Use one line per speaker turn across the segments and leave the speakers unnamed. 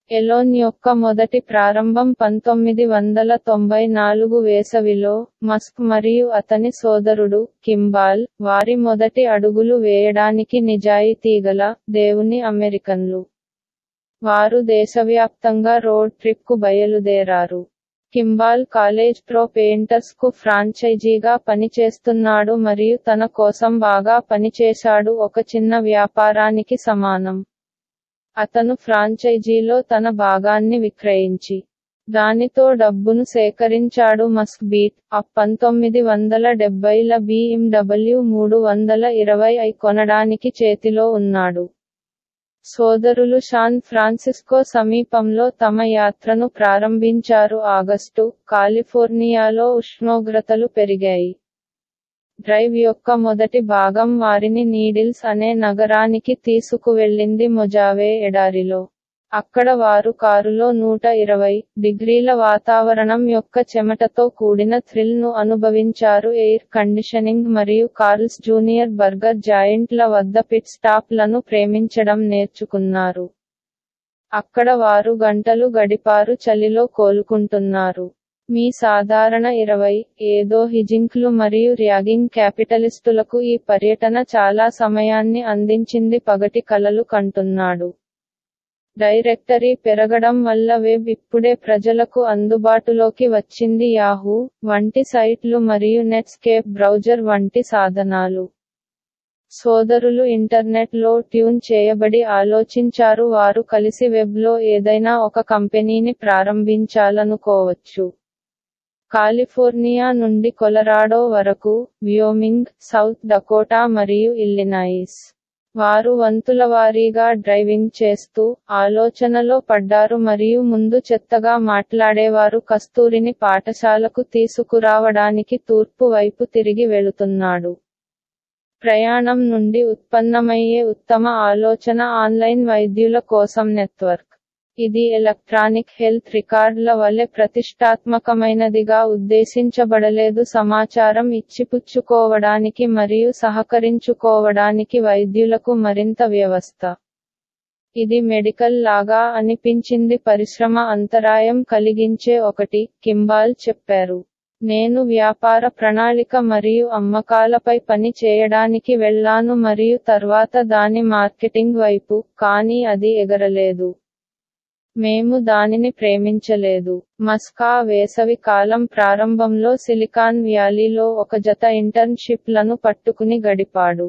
alone యొక్క మొదటి ప్రారంభం పంతొమ్మిది వందల తొంభై నాలుగు వేసవిలో మస్క్ మరియు అతని సోదరుడు కింబాల్ వారి మొదటి అడుగులు వేయడానికి నిజాయితీగల దేవుని అమెరికన్లు వారు దేశవ్యాప్తంగా రోడ్ ట్రిప్ కు బయలుదేరారు కింబాల్ కాలేజ్ ప్రో పెయింటర్స్ కు ఫ్రాంచైజీగా పనిచేస్తున్నాడు మరియు తన కోసం బాగా పనిచేశాడు ఒక చిన్న వ్యాపారానికి సమానం అతను ఫ్రాంచైజీలో తన భాగాన్ని విక్రయించి దానితో డబ్బును సేకరించాడు మస్క్ బీట్ అప్ పంతొమ్మిది వందల డెబ్బైల BMW మూడు వందల ఇరవై ఐ కొనడానికి చేతిలో ఉన్నాడు సోదరులు శాన్ ఫ్రాన్సిస్కో సమీపంలో తమ యాత్రను ప్రారంభించారు ఆగస్టు కాలిఫోర్నియాలో ఉష్ణోగ్రతలు పెరిగాయి డ్రైవ్ యొక్క మొదటి భాగం వారిని నీడిల్స్ అనే నగరానికి తీసుకువెళ్ళింది మొజావే ఎడారిలో అక్కడ వారు కారులో నూట ఇరవై డిగ్రీల వాతావరణం యొక్క చెమటతో కూడిన థ్రిల్ ను అనుభవించారు ఎయిర్ కండిషనింగ్ మరియు కార్ల్స్ జూనియర్ బర్గర్ జాయింట్ల వద్ద పిట్ స్టాప్ లను ప్రేమించడం నేర్చుకున్నారు అక్కడ వారు గంటలు గడిపారు చలిలో కోలుకుంటున్నారు మీ సాధారణ ఇరవై ఏదో హిజింక్లు మరియు ర్యాగింగ్ క్యాపిటలిస్టులకు ఈ పర్యటన చాలా సమయాన్ని అందించింది పగటి కలలు కంటున్నాడు డైరెక్టరీ పెరగడం వల్ల వెబ్ ఇప్పుడే ప్రజలకు అందుబాటులోకి వచ్చింది యాహూ వంటి సైట్లు మరియు నెట్స్కేప్ బ్రౌజర్ వంటి సాధనాలు సోదరులు ఇంటర్నెట్ లో ట్యూన్ చేయబడి ఆలోచించారు వారు కలిసి వెబ్లో ఏదైనా ఒక కంపెనీని ప్రారంభించాలనుకోవచ్చు కాలిఫోర్నియా నుండి కొలరాడో వరకు వ్యోమింగ్ సౌత్ డకోటా మరియు ఇల్లినాయిస్ వారు వంతులవారీగా డ్రైవింగ్ చేస్తూ ఆలోచనలో పడ్డారు మరియు ముందు చెత్తగా మాట్లాడేవారు కస్తూరిని పాఠశాలకు తీసుకురావడానికి తూర్పు వైపు తిరిగి వెళుతున్నాడు ప్రయాణం నుండి ఉత్పన్నమయ్యే ఉత్తమ ఆలోచన ఆన్లైన్ వైద్యుల కోసం నెట్వర్క్ ఇది ఎలక్ట్రానిక్ హెల్త్ రికార్డుల వలె ప్రతిష్టాత్మకమైనదిగా ఉద్దేశించబడలేదు సమాచారం ఇచ్చిపుచ్చుకోవడానికి మరియు సహకరించుకోవడానికి వైద్యులకు మరింత వ్యవస్థ ఇది మెడికల్ లాగా అనిపించింది పరిశ్రమ అంతరాయం కలిగించే ఒకటి కింబాల్ చెప్పారు నేను వ్యాపార ప్రణాళిక మరియు అమ్మకాలపై పని చేయడానికి వెళ్ళాను మరియు తర్వాత దాని మార్కెటింగ్ వైపు కానీ అది ఎగరలేదు మేము దానిని ప్రేమించలేదు మస్కా వేసవి కాలం ప్రారంభంలో సిలికాన్ వ్యాలీలో ఒక జత ఇంటర్న్షిప్లను పట్టుకుని గడిపాడు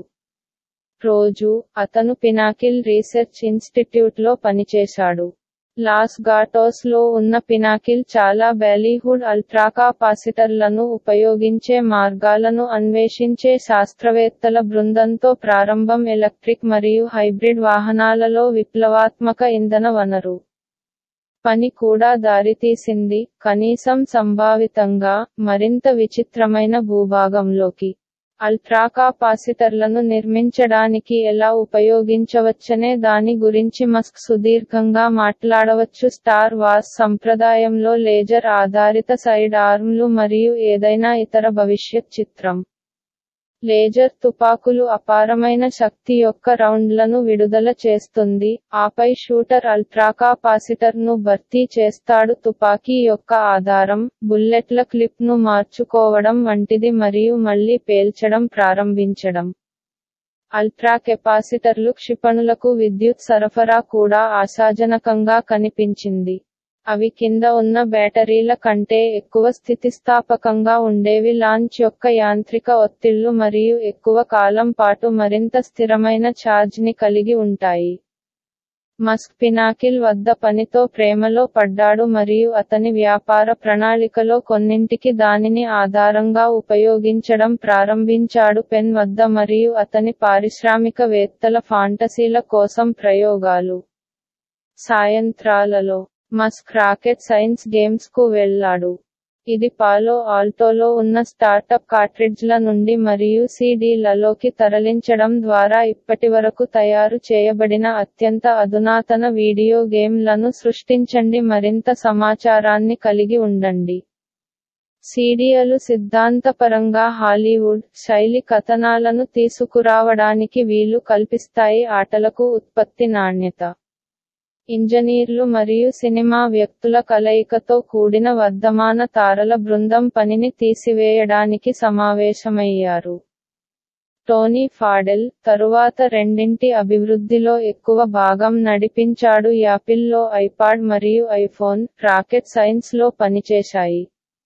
రోజు అతను పినాకిల్ రీసెర్చ్ ఇన్స్టిట్యూట్లో పనిచేశాడు లాస్ గాటోస్ లో ఉన్న పినాకిల్ చాలా బాలీవుడ్ అల్ట్రాకాపాసిటర్లను ఉపయోగించే మార్గాలను అన్వేషించే శాస్త్రవేత్తల బృందంతో ప్రారంభం ఎలక్ట్రిక్ మరియు హైబ్రిడ్ వాహనాలలో విప్లవాత్మక ఇంధన వనరు పని కూడా దారితీసింది కనీసం సంభావితంగా మరింత విచిత్రమైన భూభాగంలోకి అల్ట్రాకాపాసిటర్లను నిర్మించడానికి ఎలా ఉపయోగించవచ్చనే దాని గురించి మస్క్ సుదీర్ఘంగా మాట్లాడవచ్చు స్టార్ వార్స్ సంప్రదాయంలో లేజర్ ఆధారిత సైడ్ ఆర్మ్లు మరియు ఏదైనా ఇతర భవిష్యత్ చిత్రం లేజర్ తుపాకులు అపారమైన శక్తి యొక్క రౌండ్లను విడుదల చేస్తుంది ఆపై షూటర్ అల్ట్రాకాపాసిటర్ను భర్తీ చేస్తాడు తుపాకీ యొక్క ఆధారం బుల్లెట్ల క్లిప్ను మార్చుకోవడం వంటిది మరియు మళ్లీ పేల్చడం ప్రారంభించడం అల్ట్రా కెపాసిటర్లు క్షిపణులకు విద్యుత్ సరఫరా కూడా ఆశాజనకంగా కనిపించింది అవి కింద ఉన్న బ్యాటరీల కంటే ఎక్కువ స్థితిస్థాపకంగా ఉండేవి లాంచ్ యొక్క యాంత్రిక ఒత్తిళ్లు మరియు ఎక్కువ కాలం పాటు మరింత స్థిరమైన ఛార్జ్ని కలిగి ఉంటాయి మస్క్ పినాకిల్ వద్ద పనితో ప్రేమలో పడ్డాడు మరియు అతని వ్యాపార ప్రణాళికలో కొన్నింటికి దానిని ఆధారంగా ఉపయోగించడం ప్రారంభించాడు పెన్ వద్ద మరియు అతని పారిశ్రామికవేత్తల ఫాంటసీల కోసం ప్రయోగాలు సాయంత్రాలలో మస్క్ రాకెట్ సైన్స్ గేమ్స్ కు వెళ్ళాడు ఇది పాలో ఆల్టోలో ఉన్న స్టార్టప్ కార్ట్రిడ్జ్ల నుండి మరియు సిడీలలోకి తరలించడం ద్వారా ఇప్పటివరకు తయారు చేయబడిన అత్యంత అధునాతన వీడియో గేమ్లను సృష్టించండి మరింత సమాచారాన్ని కలిగి ఉండండి సీడియలు సిద్ధాంతపరంగా హాలీవుడ్ శైలి కథనాలను తీసుకురావడానికి వీలు కల్పిస్తాయి ఆటలకు ఉత్పత్తి నాణ్యత ఇంజనీర్లు మరియు సినిమా వ్యక్తుల కలయికతో కూడిన వర్ధమాన తారల బృందం పనిని తీసివేయడానికి సమావేశమయ్యారు టోనీ ఫాడెల్ తరువాత రెండింటి అభివృద్ధిలో ఎక్కువ భాగం నడిపించాడు యాపిల్లో ఐపాడ్ మరియు ఐఫోన్ రాకెట్ సైన్స్ లో పనిచేశాయి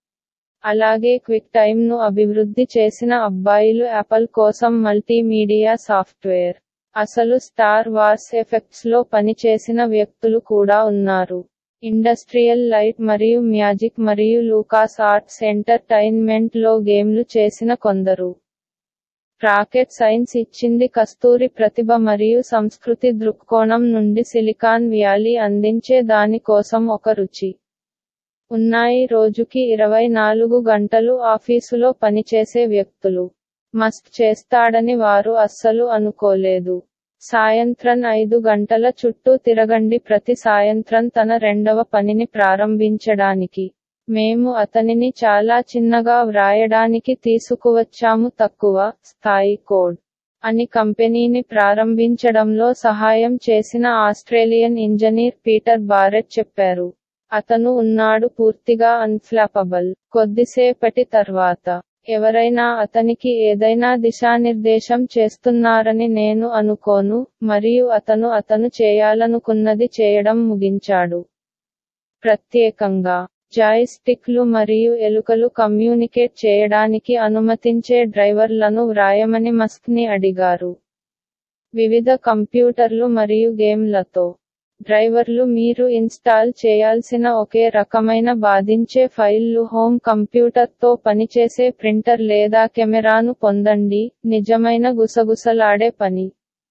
అలాగే క్విక్ టైమ్ ను అభివృద్ధి చేసిన అబ్బాయిలు యాపల్ కోసం మల్టీమీడియా సాఫ్ట్వేర్ అసలు స్టార్ వార్స్ ఎఫెక్ట్స్ లో పనిచేసిన వ్యక్తులు కూడా ఉన్నారు ఇండస్ట్రియల్ లైట్ మరియు మ్యాజిక్ మరియు లూకాస్ ఆర్ట్స్ ఎంటర్టైన్మెంట్ లో గేమ్లు చేసిన కొందరు రాకెట్ సైన్స్ ఇచ్చింది కస్తూరి ప్రతిభ మరియు సంస్కృతి దృక్కోణం నుండి సిలికాన్ వ్యాలీ అందించే దాని కోసం ఒక రుచి ఉన్నాయి రోజుకి ఇరవై నాలుగు గంటలు ఆఫీసులో పనిచేసే వ్యక్తులు మస్క్ చేస్తాడని వారు అస్సలు అనుకోలేదు సాయంత్రం ఐదు గంటల చుట్టూ తిరగండి ప్రతి సాయంత్రం తన రెండవ పనిని ప్రారంభించడానికి మేము అతనిని చాలా చిన్నగా వ్రాయడానికి తీసుకువచ్చాము తక్కువ స్థాయి కోడ్ అని కంపెనీని ప్రారంభించడంలో సహాయం చేసిన ఆస్ట్రేలియన్ ఇంజనీర్ పీటర్ బారెట్ చెప్పారు అతను ఉన్నాడు పూర్తిగా అన్ఫ్లాపబుల్ కొద్దిసేపటి తర్వాత ఎవరైనా అతనికి ఏదైనా దిశానిర్దేశం చేస్తున్నారని నేను అనుకోను మరియు అతను అతను చేయాలనుకున్నది చేయడం ముగించాడు ప్రత్యేకంగా జాయ్స్టిక్లు మరియు ఎలుకలు కమ్యూనికేట్ చేయడానికి అనుమతించే డ్రైవర్లను వ్రాయమని మస్క్ని అడిగారు వివిధ కంప్యూటర్లు మరియు గేమ్లతో డ్రైవర్లు మీరు ఇన్స్టాల్ చేయాల్సిన ఒకే రకమైన బాధించే ఫైల్లు హోమ్ కంప్యూటర్తో పనిచేసే ప్రింటర్ లేదా కెమెరాను పొందండి నిజమైన గుసగుసలాడే పని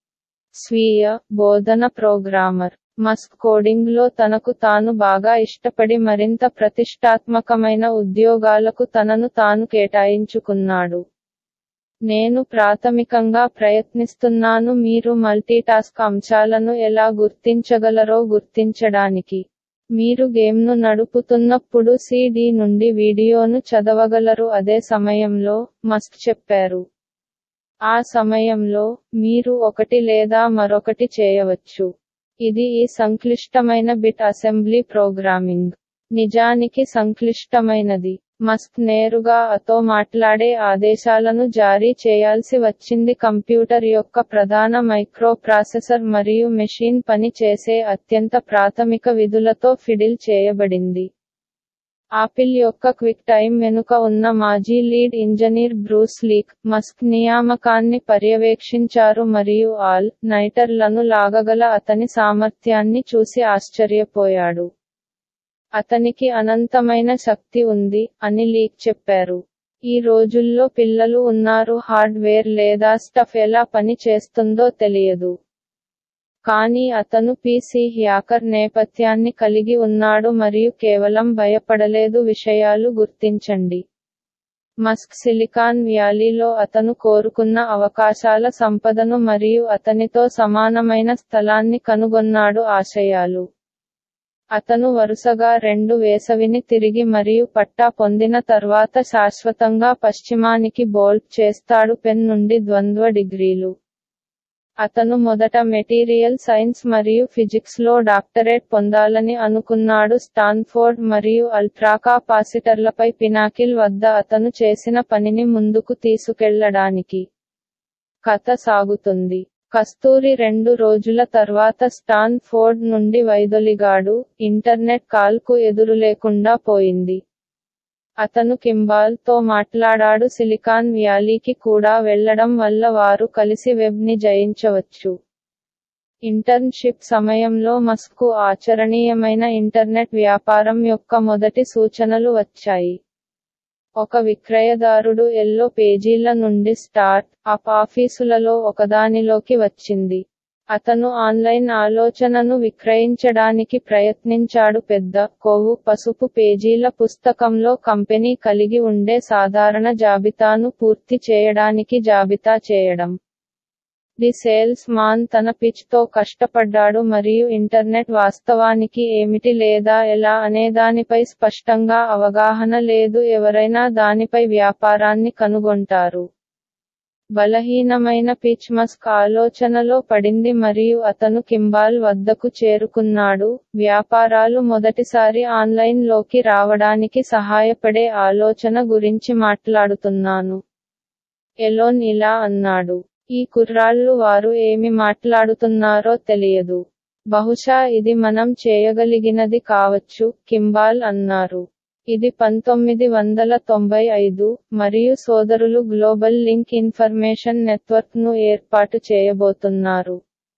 స్వీయ బోధన ప్రోగ్రామర్ మస్క్ కోడింగ్లో తనకు తాను బాగా ఇష్టపడి మరింత ప్రతిష్టాత్మకమైన ఉద్యోగాలకు తనను తాను కేటాయించుకున్నాడు నేను ప్రాథమికంగా ప్రయత్నిస్తున్నాను మీరు మల్టీటాస్క్ అంశాలను ఎలా గుర్తించగలరో గుర్తించడానికి మీరు గేమ్ను నడుపుతున్నప్పుడు సిడి నుండి వీడియోను చదవగలరు అదే సమయంలో మస్క్ చెప్పారు ఆ సమయంలో మీరు ఒకటి లేదా మరొకటి చేయవచ్చు ఇది ఈ సంక్లిష్టమైన బిట్ అసెంబ్లీ ప్రోగ్రామింగ్ నిజానికి సంక్లిష్టమైనది మస్క్ నేరుగా అతో మాట్లాడే ఆదేశాలను జారీ చేయాల్సి వచ్చింది కంప్యూటర్ యొక్క ప్రధాన మైక్రోప్రాసెసర్ మరియు మెషిన్ పని చేసే అత్యంత ప్రాథమిక విధులతో ఫిడిల్ చేయబడింది ఆపిల్ యొక్క క్విక్ టైమ్ వెనుక ఉన్న మాజీ lead engineer Bruce Leak Musk నియామకాన్ని పర్యవేక్షించారు మరియు ఆల్ నైటర్లను లాగగల అతని సామర్థ్యాన్ని చూసి ఆశ్చర్యపోయాడు అతనికి అనంతమైన శక్తి ఉంది అని లీక్ చెప్పారు ఈ రోజుల్లో పిల్లలు ఉన్నారు హార్డ్వేర్ లేదా స్టఫ్ ఎలా పని చేస్తుందో తెలియదు కానీ అతను పీసీ హ్యాకర్ నేపథ్యాన్ని కలిగి ఉన్నాడు మరియు కేవలం భయపడలేదు విషయాలు గుర్తించండి మస్క్ సిలికాన్ వ్యాలీలో అతను కోరుకున్న అవకాశాల సంపదను మరియు అతనితో సమానమైన స్థలాన్ని కనుగొన్నాడు ఆశయాలు అతను వరుసగా రెండు వేసవిని తిరిగి మరియు పట్టా పొందిన తర్వాత శాశ్వతంగా పశ్చిమానికి బోల్ట్ చేస్తాడు పెన్ నుండి ద్వంద్వ డిగ్రీలు అతను మొదట మెటీరియల్ సైన్స్ మరియు ఫిజిక్స్ లో డాక్టరేట్ పొందాలని అనుకున్నాడు స్టాన్ఫోర్డ్ మరియు అల్ట్రాకాపాసిటర్లపై పినాకిల్ వద్ద అతను చేసిన పనిని ముందుకు తీసుకెళ్లడానికి కథ సాగుతుంది కస్తూరి రెండు రోజుల తర్వాత స్టాన్ ఫోర్డ్ నుండి వైదొలిగాడు ఇంటర్నెట్ కాల్కు ఎదురులేకుండా పోయింది అతను కింబాల్ తో మాట్లాడాడు సిలికాన్ వ్యాలీకి కూడా వెళ్లడం వల్ల వారు కలిసి వెబ్ ని జయించవచ్చు ఇంటర్న్షిప్ సమయంలో మస్కు ఆచరణీయమైన ఇంటర్నెట్ వ్యాపారం యొక్క మొదటి సూచనలు వచ్చాయి ఒక విక్రయదారుడు ఎల్లో పేజీల నుండి స్టార్ట్ అప్ ఆఫీసులలో ఒకదానిలోకి వచ్చింది అతను ఆన్లైన్ ఆలోచనను విక్రయించడానికి ప్రయత్నించాడు పెద్ద కొవ్వు పసుపు పేజీల పుస్తకంలో కంపెనీ కలిగి ఉండే సాధారణ జాబితాను పూర్తి చేయడానికి జాబితా చేయడం ది సేల్స్ మాన్ తన పిచ్ తో కష్టపడ్డాడు మరియు ఇంటర్నెట్ వాస్తవానికి ఏమిటి లేదా ఎలా అనేదానిపై స్పష్టంగా అవగాహన లేదు ఎవరైనా దానిపై వ్యాపారాన్ని కనుగొంటారు బలహీనమైన పిచ్ మస్క్ ఆలోచనలో పడింది మరియు అతను కింబాల్ వద్దకు చేరుకున్నాడు వ్యాపారాలు మొదటిసారి ఆన్లైన్ లోకి రావడానికి సహాయపడే ఆలోచన గురించి మాట్లాడుతున్నాను ఎలోన్ ఇలా అన్నాడు ఈ కుర్రాళ్ళు వారు ఏమి మాట్లాడుతున్నారో తెలియదు బహుశా ఇది మనం చేయగలిగినది కావచ్చు కింబాల్ అన్నారు ఇది పంతొమ్మిది వందల తొంభై ఐదు మరియు సోదరులు గ్లోబల్ లింక్ ఇన్ఫర్మేషన్ నెట్వర్క్ ను ఏర్పాటు చేయబోతున్నారు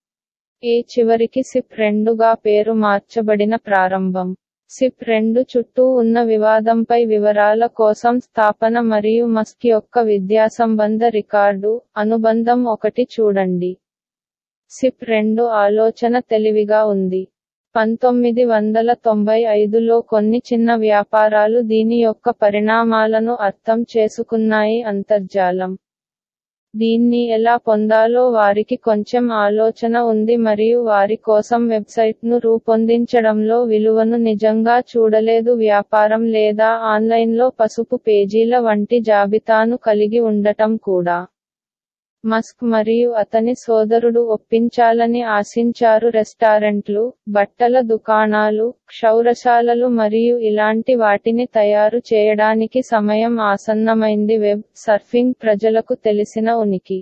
ఏ చివరికి సిప్ రెండుగా పేరు మార్చబడిన ప్రారంభం సిప్ రెండు చుట్టూ ఉన్న వివాదంపై వివరాల కోసం స్థాపన మరియు మస్క్ యొక్క విద్యాసంబంధ రికార్డు అనుబంధం ఒకటి చూడండి సిప్ రెండు ఆలోచన తెలివిగా ఉంది పంతొమ్మిది వందల తొంభై ఐదులో కొన్ని చిన్న వ్యాపారాలు దీని యొక్క పరిణామాలను అర్థం చేసుకున్నాయి అంతర్జాలం దీన్ని ఎలా పొందాలో వారికి కొంచెం ఆలోచన ఉంది మరియు వారి కోసం వెబ్సైట్ను రూపొందించడంలో విలువను నిజంగా చూడలేదు వ్యాపారం లేదా ఆన్లైన్లో పసుపు పేజీల వంటి జాబితాను కలిగి ఉండటం కూడా మస్క్ మరియు అతని సోదరుడు ఒప్పించాలని ఆశించారు రెస్టారెంట్లు బట్టల దుకాణాలు క్షౌరశాలలు మరియు ఇలాంటి వాటిని తయారు చేయడానికి సమయం ఆసన్నమైంది వెబ్ సర్ఫింగ్ ప్రజలకు తెలిసిన ఉనికి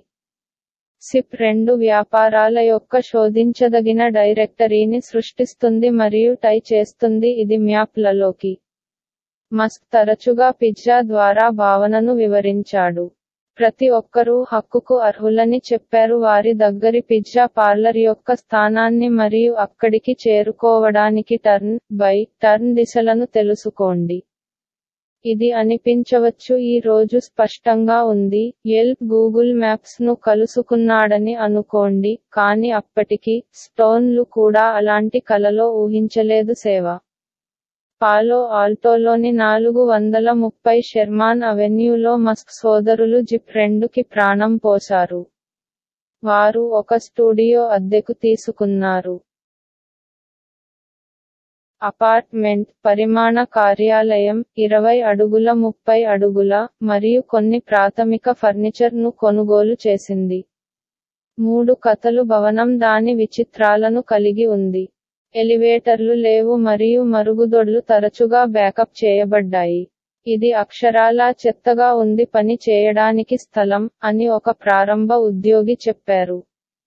సిప్ రెండు వ్యాపారాల యొక్క శోధించదగిన డైరెక్టరీని సృష్టిస్తుంది మరియు టై చేస్తుంది ఇది మ్యాప్లలోకి మస్క్ తరచుగా పిజ్జా ద్వారా భావనను వివరించాడు ప్రతి ఒక్కరూ హక్కుకు అర్హులని చెప్పారు వారి దగ్గరి పిజ్జా పార్లర్ యొక్క స్థానాన్ని మరియు అక్కడికి చేరుకోవడానికి టర్న్ బై టర్న్ దిశలను తెలుసుకోండి ఇది అనిపించవచ్చు ఈ రోజు స్పష్టంగా ఉంది ఎల్ప్ గూగుల్ మ్యాప్స్ ను కలుసుకున్నాడని అనుకోండి కానీ అప్పటికి స్టోన్లు కూడా అలాంటి కలలో ఊహించలేదు సేవ పాలో ఆల్టోలోని నాలుగు వందల ముప్పై షెర్మాన్ అవెన్యూలో మస్క్ సోదరులు జిప్ రెండుకి ప్రాణం పోశారు వారు ఒక స్టూడియో అద్దెకు తీసుకున్నారు అపార్ట్మెంట్ పరిమాణ కార్యాలయం ఇరవై అడుగుల ముప్పై అడుగుల మరియు కొన్ని ప్రాథమిక ఫర్నిచర్ ను కొనుగోలు చేసింది మూడు కథలు భవనం దాని విచిత్రాలను కలిగి ఉంది ఎలివేటర్లు లేవు మరియు మరుగుదొడ్లు తరచుగా బ్యాకప్ చేయబడ్డాయి ఇది అక్షరాలా చెత్తగా ఉంది పని చేయడానికి స్థలం అని ఒక ప్రారంభ ఉద్యోగి చెప్పారు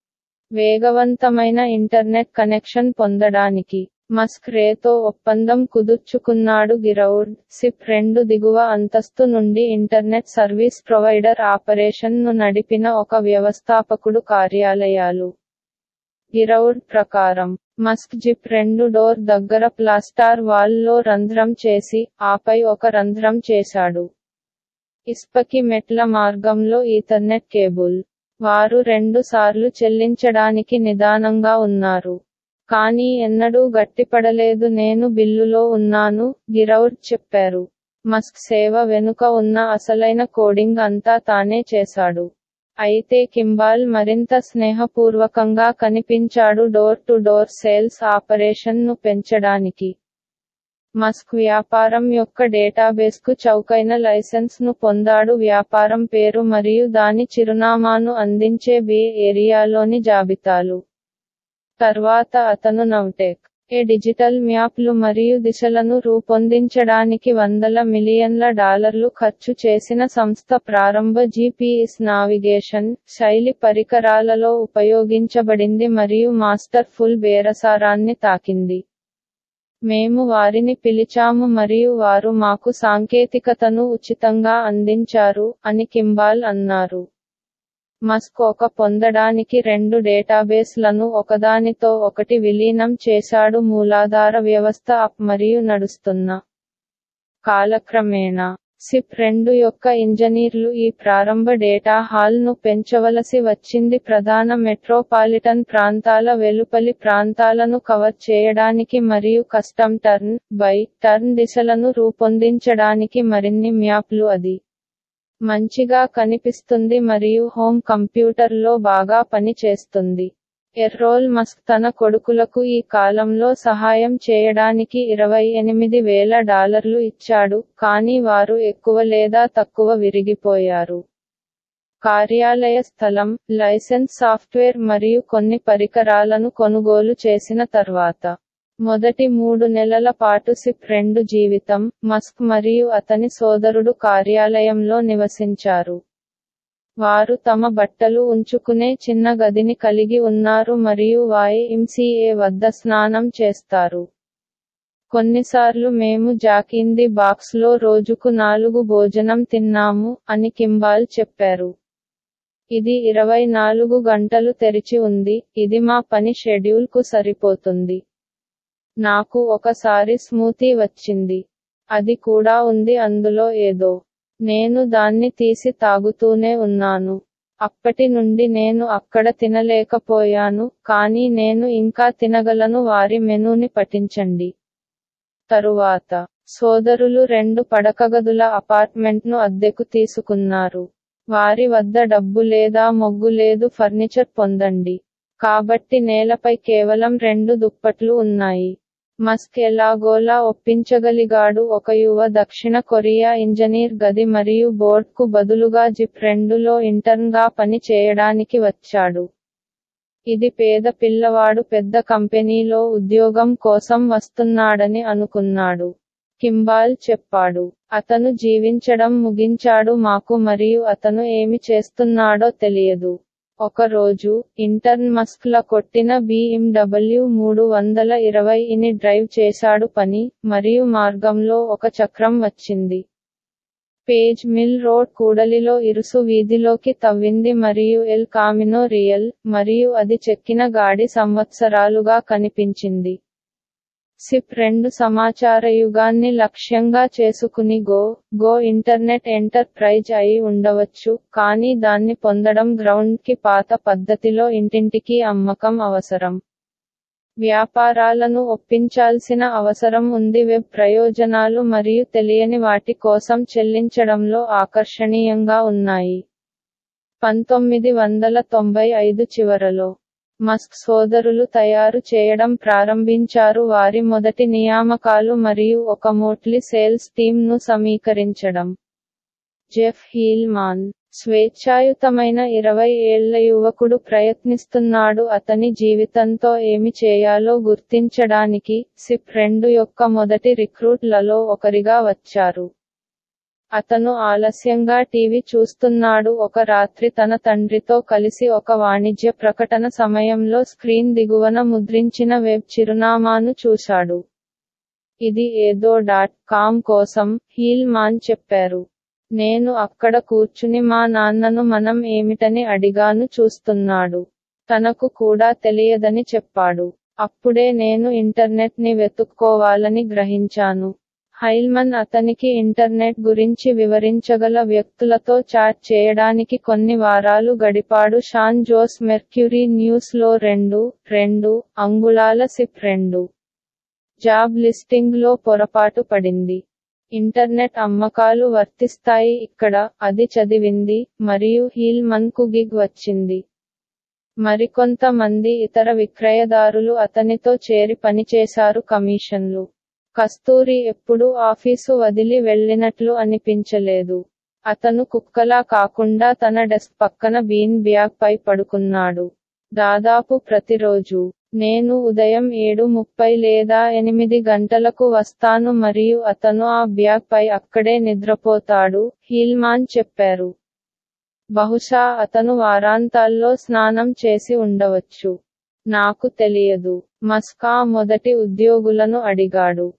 వేగవంతమైన ఇంటర్నెట్ కనెక్షన్ పొందడానికి మస్క్ రేతో ఒప్పందం కుదుర్చుకున్నాడు గిరౌడ్ సిప్ రెండు దిగువ అంతస్తు నుండి ఇంటర్నెట్ సర్వీస్ ప్రొవైడర్ ఆపరేషన్ ను నడిపిన ఒక వ్యవస్థాపకుడు కార్యాలయాలు గిరౌడ్ ప్రకారం మస్క్ జిప్ రెండు డోర్ దగ్గర ప్లాస్టార్ వాల్ లో రంధ్రం చేసి ఆపై ఒక రంధ్రం చేశాడు ఇస్పకి మెట్ల మార్గంలో ఈథర్నెట్ కేబుల్ వారు రెండు సార్లు చెల్లించడానికి నిదానంగా ఉన్నారు కానీ ఎన్నడూ గట్టిపడలేదు నేను బిల్లులో ఉన్నాను గిరౌడ్ చెప్పారు మస్క్ సేవ వెనుక ఉన్న అసలైన కోడింగ్ అంతా తానే చేశాడు అయితే కింబాల్ మరింత స్నేహపూర్వకంగా కనిపించాడు door to door sales operation ను పెంచడానికి మస్క్ వ్యాపారం యొక్క డేటాబేస్కు చౌకైన లైసెన్స్ ను పొందాడు వ్యాపారం పేరు మరియు దాని చిరునామాను అందించే బే ఏరియాలోని జాబితాలు తర్వాత అతను నవ్టెక్ ఏ డిజిటల్ మ్యాప్లు మరియు దిశలను రూపొందించడానికి వందల మిలియన్ల డాలర్లు ఖర్చు చేసిన సంస్థ ప్రారంభ జీపీఎస్ నావిగేషన్ శైలి పరికరాలలో ఉపయోగించబడింది మరియు మాస్టర్ ఫుల్ బేరసారాన్ని తాకింది మేము వారిని పిలిచాము మరియు వారు మాకు సాంకేతికతను ఉచితంగా అందించారు అని కింబాల్ అన్నారు మస్క్ ఒక పొందడానికి రెండు డేటాబేస్లను ఒకదానితో ఒకటి విలీనం చేశాడు మూలాధార వ్యవస్థ అప్ మరియు నడుస్తున్న కాలక్రమేణా సిప్ రెండు యొక్క ఇంజనీర్లు ఈ ప్రారంభ డేటా హాల్ ను పెంచవలసి వచ్చింది ప్రధాన మెట్రోపాలిటన్ ప్రాంతాల వెలుపలి ప్రాంతాలను కవర్ చేయడానికి మరియు కస్టమ్ టర్న్ బై టర్న్ దిశలను రూపొందించడానికి మరిన్ని మ్యాప్లు అది మంచిగా కనిపిస్తుంది మరియు హోమ్ కంప్యూటర్లో బాగా పని చేస్తుంది ఎర్రోల్ మస్క్ తన కొడుకులకు ఈ కాలంలో సహాయం చేయడానికి ఇరవై ఎనిమిది వేల డాలర్లు ఇచ్చాడు కానీ వారు ఎక్కువ లేదా తక్కువ విరిగిపోయారు కార్యాలయ స్థలం లైసెన్స్ సాఫ్ట్వేర్ మరియు కొన్ని పరికరాలను కొనుగోలు చేసిన తర్వాత మొదటి మూడు నెలల పాటు సిప్ రెండు జీవితం మస్క్ మరియు అతని సోదరుడు కార్యాలయంలో నివసించారు వారు తమ బట్టలు ఉంచుకునే చిన్న గదిని కలిగి ఉన్నారు మరియు వైఎంసీఏ వద్ద స్నానం చేస్తారు కొన్నిసార్లు మేము జాకింది బాక్స్లో రోజుకు నాలుగు భోజనం తిన్నాము అని కింబాల్ చెప్పారు ఇది ఇరవై నాలుగు గంటలు తెరిచి ఉంది ఇది మా పని షెడ్యూల్కు సరిపోతుంది నాకు ఒకసారి స్మూతీ వచ్చింది అది కూడా ఉంది అందులో ఏదో నేను దాన్ని తీసి తాగుతూనే ఉన్నాను అప్పటి నుండి నేను అక్కడ తినలేకపోయాను కానీ నేను ఇంకా తినగలను వారి మెనూని పఠించండి తరువాత సోదరులు రెండు పడకగదుల అపార్ట్మెంట్ను అద్దెకు తీసుకున్నారు వారి వద్ద డబ్బు లేదా మొగ్గు లేదు ఫర్నిచర్ పొందండి కాబట్టి నేలపై కేవలం రెండు దుప్పట్లు ఉన్నాయి మస్క్ ఎలాగోలా ఒప్పించగలిగాడు ఒక యువ దక్షిణ కొరియా ఇంజనీర్ గది మరియు బోర్డ్కు బదులుగా జిప్ రెండులో ఇంటర్న్గా పని చేయడానికి వచ్చాడు ఇది పేద పిల్లవాడు పెద్ద కంపెనీలో ఉద్యోగం కోసం వస్తున్నాడని అనుకున్నాడు కింబాల్ చెప్పాడు అతను జీవించడం ముగించాడు మాకు మరియు అతను ఏమి చేస్తున్నాడో తెలియదు ఒక రోజు ఇంటర్న్ మస్క్ల కొట్టిన BMW మూడు వందల ఇరవై ఇని డ్రైవ్ చేశాడు పని మరియు మార్గంలో ఒక చక్రం వచ్చింది పేజ్ మిల్ రోడ్ కూడలిలో ఇరుసు వీధిలోకి తవ్వింది మరియు ఎల్ కామినో రియల్ మరియు అది చెక్కిన గాడి సంవత్సరాలుగా కనిపించింది సిప్ రెండు సమాచార యుగాన్ని లక్ష్యంగా చేసుకుని గో గో ఇంటర్నెట్ ఎంటర్ప్రైజ్ అయి ఉండవచ్చు కానీ దాన్ని పొందడం గ్రౌండ్కి పాత పద్ధతిలో ఇంటింటికి అమ్మకం అవసరం వ్యాపారాలను ఒప్పించాల్సిన అవసరం ఉంది వెబ్ ప్రయోజనాలు మరియు తెలియని వాటి కోసం చెల్లించడంలో ఆకర్షణీయంగా ఉన్నాయి పంతొమ్మిది వందల తొంభై ఐదు చివరలో మస్క్ సోదరులు తయారు చేయడం ప్రారంభించారు వారి మొదటి నియామకాలు మరియు ఒక మోట్లీ సేల్స్ టీమ్ను సమీకరించడం జెఫ్ హీల్మాన్ స్వేచ్ఛాయుతమైన ఇరవై ఏళ్ల యువకుడు ప్రయత్నిస్తున్నాడు అతని జీవితంతో ఏమి చేయాలో గుర్తించడానికి సిప్ రెండు యొక్క మొదటి రిక్రూట్లలో ఒకరిగా వచ్చారు అతను ఆలస్యంగా టీవీ చూస్తున్నాడు ఒక రాత్రి తన తండ్రితో కలిసి ఒక వాణిజ్య ప్రకటన సమయంలో స్క్రీన్ దిగువన ముద్రించిన వెబ్ చిరునామాను చూశాడు ఇది ఏదో డాట్ కామ్ కోసం హీల్ మాన్ చెప్పారు నేను అక్కడ కూర్చుని మా నాన్నను మనం ఏమిటని అడిగాను చూస్తున్నాడు తనకు కూడా తెలియదని చెప్పాడు అప్పుడే నేను ఇంటర్నెట్ ని వెతుక్కోవాలని గ్రహించాను హైల్మన్ అతనికి ఇంటర్నెట్ గురించి వివరించగల వ్యక్తులతో చాట్ చేయడానికి కొన్ని వారాలు గడిపాడు షాన్ జోస్ మెర్క్యూరీ న్యూస్ లో రెండు రెండు అంగుళాల సిప్ రెండు జాబ్ లిస్టింగ్ లో పొరపాటు పడింది ఇంటర్నెట్ అమ్మకాలు వర్తిస్తాయి ఇక్కడ అది చదివింది మరియు హీల్మన్ కు గిగ్ వచ్చింది మరికొంతమంది ఇతర విక్రయదారులు అతనితో చేరి పనిచేశారు కమిషన్లు కస్తూరి ఎప్పుడూ ఆఫీసు వదిలి వెళ్ళినట్లు అనిపించలేదు అతను కుక్కలా కాకుండా తన డెస్క్ పక్కన బీన్ బ్యాగ్ పై పడుకున్నాడు దాదాపు ప్రతిరోజు నేను ఉదయం ఏడు ముప్పై లేదా ఎనిమిది గంటలకు వస్తాను మరియు అతను ఆ బ్యాగ్ పై అక్కడే నిద్రపోతాడు హీల్మాన్ చెప్పారు బహుశా అతను వారాంతాల్లో స్నానం చేసి ఉండవచ్చు నాకు తెలియదు మస్కా మొదటి ఉద్యోగులను అడిగాడు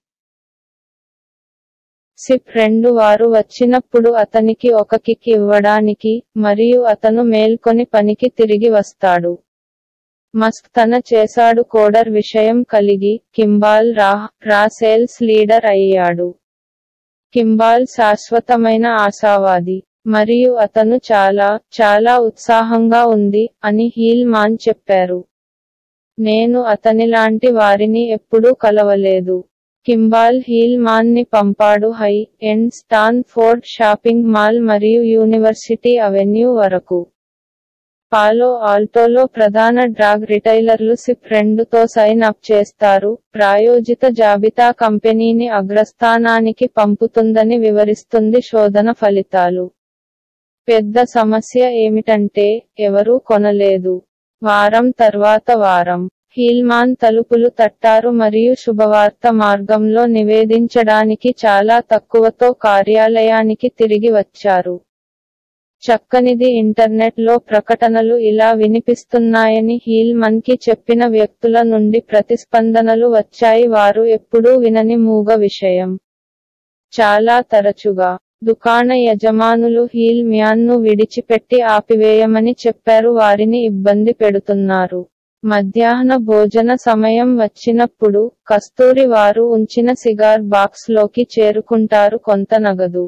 సిప్ రెండు వారు వచ్చినప్పుడు అతనికి ఒక కిక్ ఇవ్వడానికి మరియు అతను మేల్కొని పనికి తిరిగి వస్తాడు మస్క్ తన చేశాడు కోడర్ విషయం కలిగి కింబాల్ రా రా సేల్స్ లీడర్ అయ్యాడు కింబాల్ శాశ్వతమైన ఆశావాది మరియు అతను చాలా చాలా ఉత్సాహంగా ఉంది అని హీల్ మాన్ చెప్పారు నేను అతనిలాంటి వారిని ఎప్పుడూ కలవలేదు కింబాల్ హీల్ మాన్ ని పంపాడు high end Stanford shopping mall మరియు యూనివర్సిటీ అవెన్యూ వరకు పాలో ఆల్టోలో ప్రధాన డ్రాగ్ రిటైలర్లు సిప్ రెండుతో సైన్ అప్ చేస్తారు ప్రాయోజిత జాబితా కంపెనీని అగ్రస్థానానికి పంపుతుందని వివరిస్తుంది శోధన ఫలితాలు పెద్ద సమస్య ఏమిటంటే ఎవరూ కొనలేదు వారం తర్వాత వారం హీల్మాన్ తలుపులు తట్టారు మరియు శుభవార్త మార్గంలో నివేదించడానికి చాలా తక్కువతో కార్యాలయానికి తిరిగి వచ్చారు చక్కనిది ఇంటర్నెట్ లో ప్రకటనలు ఇలా వినిపిస్తున్నాయని హీల్మన్ కి చెప్పిన వ్యక్తుల నుండి ప్రతిస్పందనలు వచ్చాయి వారు ఎప్పుడూ వినని మూగ విషయం చాలా తరచుగా దుకాణ యజమానులు హీల్ మ్యాన్ ను విడిచిపెట్టి ఆపివేయమని చెప్పారు వారిని ఇబ్బంది పెడుతున్నారు మధ్యాహ్న భోజన సమయం వచ్చినప్పుడు కస్తూరి వారు ఉంచిన సిగార్ బాక్స్ లోకి చేరుకుంటారు కొంత నగదు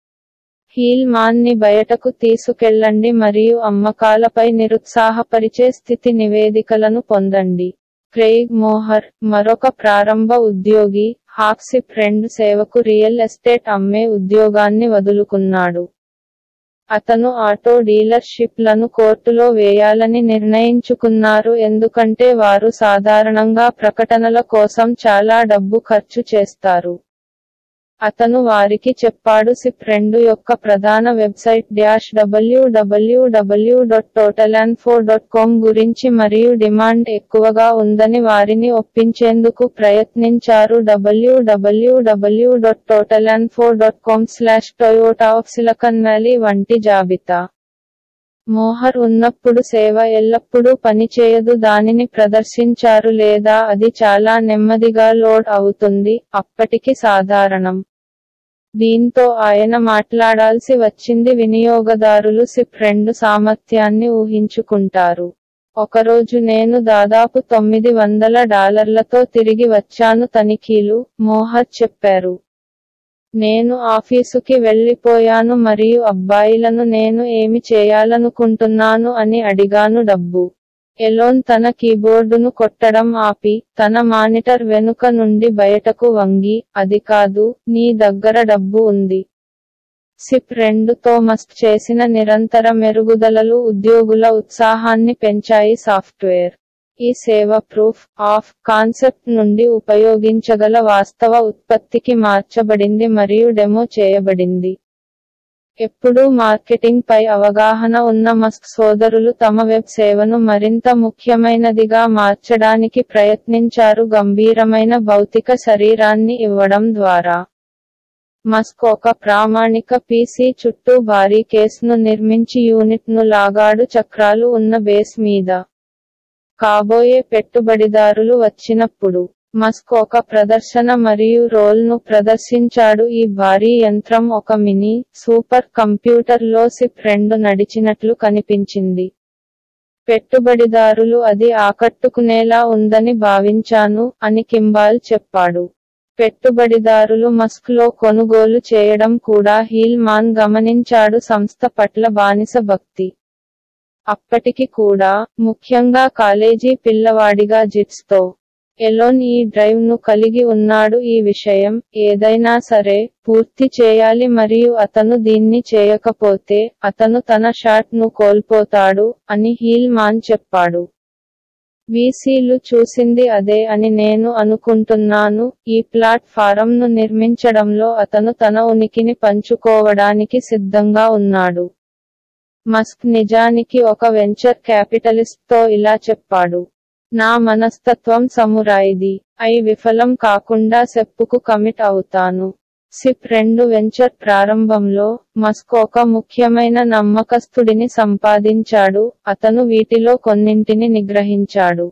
హీల్ మాన్ ని బయటకు తీసుకెళ్ళండి మరియు అమ్మకాలపై నిరుత్సాహపరిచే స్థితి నివేదికలను పొందండి క్రెయిగ్ మోహర్ మరొక ప్రారంభ ఉద్యోగి హాక్సిప్ రెండు సేవకు రియల్ ఎస్టేట్ అమ్మే ఉద్యోగాన్ని వదులుకున్నాడు అతను ఆటో డీలర్షిప్లను కోర్టులో వేయాలని నిర్ణయించుకున్నారు ఎందుకంటే వారు సాధారణంగా ప్రకటనల కోసం చాలా డబ్బు ఖర్చు చేస్తారు అతను వారికి చెప్పాడు సిప్ రెండు యొక్క ప్రధాన website dash WWW dot totalinfo dot com గురించి మరియు డిమాండ్ ఎక్కువగా ఉందని వారిని ఒప్పించేందుకు ప్రయత్నించారు WWW dot totalinfo dot com slash Toyota of Silicon Valley వంటి జాబితా మోహర్ ఉన్నప్పుడు సేవ ఎల్లప్పుడూ పనిచేయదు దానిని ప్రదర్శించారు లేదా అది చాలా నెమ్మదిగా లోడ్ అవుతుంది అప్పటికి సాధారణం దీంతో ఆయన మాట్లాడాల్సి వచ్చింది వినియోగదారులు సిప్ రెండు సామర్థ్యాన్ని ఊహించుకుంటారు ఒకరోజు నేను దాదాపు తొమ్మిది వందల డాలర్లతో తిరిగి వచ్చాను తనిఖీలు మోహర్ చెప్పారు నేను ఆఫీసుకి వెళ్ళిపోయాను మరియు అబ్బాయిలను నేను ఏమి చేయాలనుకుంటున్నాను అని అడిగాను డబ్బు ఎలోన్ తన కీబోర్డును కొట్టడం ఆపి తన మానిటర్ వెనుక నుండి బయటకు వంగి అది కాదు నీ దగ్గర డబ్బు ఉంది సిప్ రెండు మస్ట్ చేసిన నిరంతర మెరుగుదలలు ఉద్యోగుల ఉత్సాహాన్ని పెంచాయి సాఫ్ట్వేర్ ఈ సేవ ప్రూఫ్ ఆఫ్ కాన్సెప్ట్ నుండి ఉపయోగించగల వాస్తవ ఉత్పత్తికి మార్చబడింది మరియు డెమో చేయబడింది ఎప్పుడూ మార్కెటింగ్ పై అవగాహన ఉన్న మస్క్ సోదరులు తమ వెబ్ సేవను మరింత ముఖ్యమైనదిగా మార్చడానికి ప్రయత్నించారు గంభీరమైన భౌతిక శరీరాన్ని ఇవ్వడం ద్వారా మస్క్ ఒక ప్రామాణిక పీసీ చుట్టూ భారీ కేసును నిర్మించి యూనిట్ను లాగాడు చక్రాలు ఉన్న బేస్ మీద కాబోయే పెట్టుబడిదారులు వచ్చినప్పుడు మస్క్ ఒక ప్రదర్శన మరియు రోల్ను ప్రదర్శించాడు ఈ భారీ యంత్రం ఒక మినీ సూపర్ కంప్యూటర్లో సిప్ రెండు నడిచినట్లు కనిపించింది పెట్టుబడిదారులు అది ఆకట్టుకునేలా ఉందని భావించాను అని కింబాల్ చెప్పాడు పెట్టుబడిదారులు మస్క్ లో కొనుగోలు చేయడం కూడా హీల్ మాన్ గమనించాడు సంస్థ పట్ల బానిస భక్తి అప్పటికి కూడా ముఖ్యంగా కాలేజీ పిల్లవాడిగా జిట్స్ తో ఎలోన్ ఈ డ్రైవ్ ను కలిగి ఉన్నాడు ఈ విషయం ఏదైనా సరే పూర్తి చేయాలి మరియు అతను దీన్ని చేయకపోతే అతను తన షాట్ ను కోల్పోతాడు అని హీల్ మాన్ చెప్పాడు వీసీలు చూసింది అదే అని నేను అనుకుంటున్నాను ఈ ప్లాట్ఫారంను నిర్మించడంలో అతను తన ఉనికిని పంచుకోవడానికి సిద్ధంగా ఉన్నాడు మస్క్ నిజానికి ఒక వెంచర్ క్యాపిటలిస్ట్ తో ఇలా చెప్పాడు నా మనస్తత్వం సమురాయిది అయి విఫలం కాకుండా సెప్పుకు కమిట్ అవుతాను సిప్ రెండు వెంచర్ ప్రారంభంలో మస్క్ ఒక ముఖ్యమైన నమ్మకస్తుడిని సంపాదించాడు అతను వీటిలో కొన్నింటిని నిగ్రహించాడు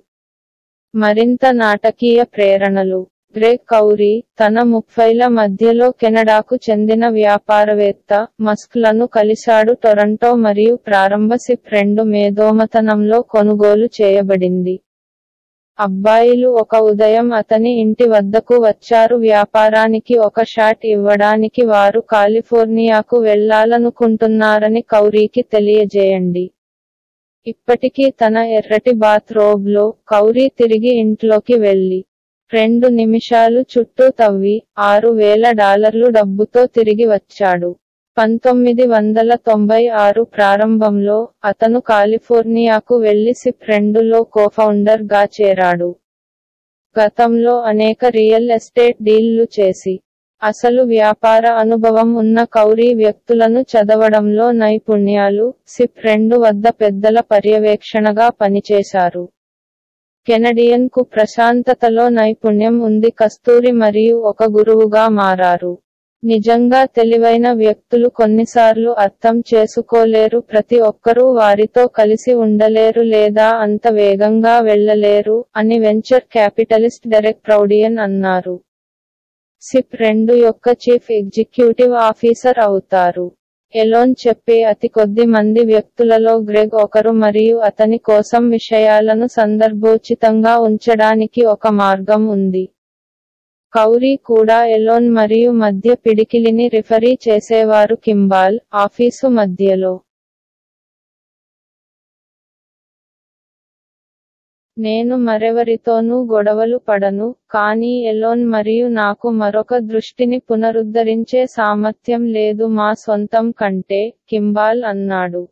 మరింత నాటకీయ ప్రేరణలు గ్రెగ్ కౌరీ తన ముప్పైల మధ్యలో కెనడాకు చెందిన వ్యాపారవేత్త మస్క్లను కలిశాడు టొరంటో మరియు ప్రారంభ సిప్ రెండు మేధోమతనంలో కొనుగోలు చేయబడింది అబ్బాయిలు ఒక ఉదయం అతని ఇంటి వద్దకు వచ్చారు వ్యాపారానికి ఒక షాట్ ఇవ్వడానికి వారు కాలిఫోర్నియాకు వెళ్లాలనుకుంటున్నారని కౌరీకి తెలియజేయండి ఇప్పటికీ తన ఎర్రటి బాత్ రోబ్లో కౌరీ తిరిగి ఇంట్లోకి వెళ్లి రెండు నిమిషాలు చుట్టూ తవ్వి ఆరు వేల డాలర్లు డబ్బుతో తిరిగి వచ్చాడు పంతొమ్మిది వందల తొంభై ఆరు ప్రారంభంలో అతను కాలిఫోర్నియాకు వెళ్లి సిప్ రెండులో కోఫౌండర్ గా చేరాడు గతంలో అనేక రియల్ ఎస్టేట్ డీల్లు చేసి అసలు వ్యాపార అనుభవం ఉన్న కౌరీ వ్యక్తులను చదవడంలో నైపుణ్యాలు సిప్ రెండు వద్ద పెద్దల పర్యవేక్షణగా పనిచేశారు కెనడియన్ కు ప్రశాంతతలో నైపుణ్యం ఉంది కస్తూరి మరియు ఒక గురువుగా మారారు నిజంగా తెలివైన వ్యక్తులు కొన్నిసార్లు అర్థం చేసుకోలేరు ప్రతి ఒక్కరూ వారితో కలిసి ఉండలేరు లేదా అంత వేగంగా వెళ్ళలేరు అని వెంచర్ క్యాపిటలిస్ట్ డెరెక్ ప్రౌడియన్ అన్నారు సిప్ రెండు యొక్క చీఫ్ ఎగ్జిక్యూటివ్ ఆఫీసర్ అవుతారు ఎలోన్ చెప్పే అతి కొద్ది మంది వ్యక్తులలో గ్రెగ్ ఒకరు మరియు అతని కోసం విషయాలను సందర్భోచితంగా ఉంచడానికి ఒక మార్గం ఉంది కౌరీ కూడా ఎలోన్ మరియు మధ్య పిడికిలిని రిఫరీ చేసేవారు కింబాల్ ఆఫీసు మధ్యలో నేను మరెవరితోనూ గొడవలు పడను కానీ ఎలోన్ మరియు నాకు మరొక దృష్టిని పునరుద్ధరించే సామర్థ్యం లేదు మా సొంతం కంటే కింబాల్ అన్నాడు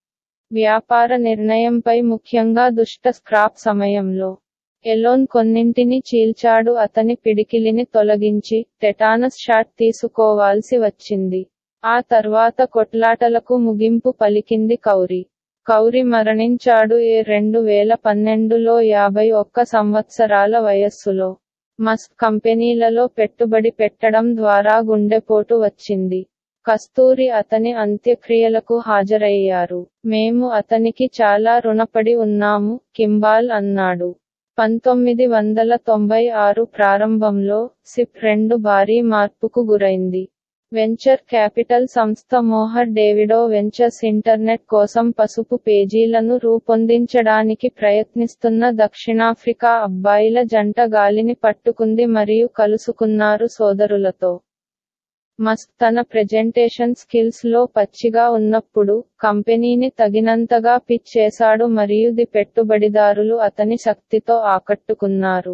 వ్యాపార నిర్ణయంపై ముఖ్యంగా దుష్ట స్క్రాప్ సమయంలో ఎలోన్ కొన్నింటిని చీల్చాడు అతని పిడికిలిని తొలగించి టెటానస్ షాట్ తీసుకోవాల్సి వచ్చింది ఆ తర్వాత కొట్లాటలకు ముగింపు పలికింది కౌరి కౌరి మరణించాడు ఏ రెండు వేల పన్నెండులో యాభై ఒక్క సంవత్సరాల వయస్సులో మస్క్ కంపెనీలలో పెట్టుబడి పెట్టడం ద్వారా గుండెపోటు వచ్చింది కస్తూరి అతని అంత్యక్రియలకు హాజరయ్యారు మేము అతనికి చాలా రుణపడి ఉన్నాము కింబాల్ అన్నాడు పంతొమ్మిది వందల తొంభై ఆరు ప్రారంభంలో సిప్ రెండు భారీ మార్పుకు గురైంది వెంచర్ క్యాపిటల్ సంస్థ మోహర్ డేవిడో వెంచర్స్ ఇంటర్నెట్ కోసం పసుపు పేజీలను రూపొందించడానికి ప్రయత్నిస్తున్న దక్షిణాఫ్రికా అబ్బాయిల జంట గాలిని పట్టుకుంది మరియు కలుసుకున్నారు సోదరులతో మస్క్ తన ప్రెజెంటేషన్ స్కిల్స్ లో పచ్చిగా ఉన్నప్పుడు కంపెనీని తగినంతగా పిచ్ చేశాడు మరియు ది పెట్టుబడిదారులు అతని శక్తితో ఆకట్టుకున్నారు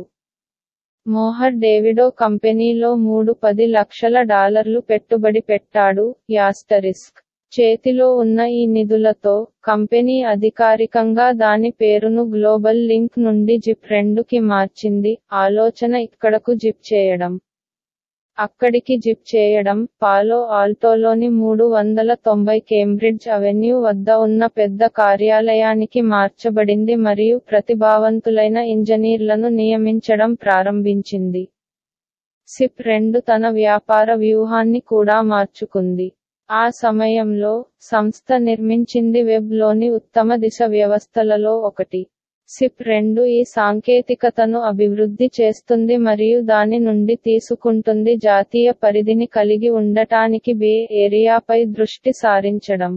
మోహర్ డేవిడో కంపెనీలో మూడు పది లక్షల డాలర్లు పెట్టుబడి పెట్టాడు యాస్టరిస్క్ చేతిలో ఉన్న ఈ నిధులతో కంపెనీ అధికారికంగా దాని పేరును గ్లోబల్ లింక్ నుండి జిప్ రెండుకి మార్చింది ఆలోచన ఇక్కడకు జిప్ చేయడం అక్కడికి జిప్ చేయడం పాలో ఆల్టోలోని మూడు వందల తొంభై కేంబ్రిడ్జ్ అవెన్యూ వద్ద ఉన్న పెద్ద కార్యాలయానికి మార్చబడింది మరియు ప్రతిభావంతులైన ఇంజనీర్లను నియమించడం ప్రారంభించింది సిప్ రెండు తన వ్యాపార వ్యూహాన్ని కూడా మార్చుకుంది ఆ సమయంలో సంస్థ నిర్మించింది వెబ్ లోని ఉత్తమ దిశ వ్యవస్థలలో ఒకటి సిప్ రెండు ఈ సాంకేతికతను అభివృద్ధి చేస్తుంది మరియు దాని నుండి తీసుకుంటుంది జాతీయ పరిధిని కలిగి ఉండటానికి బే ఏరియాపై దృష్టి సారించడం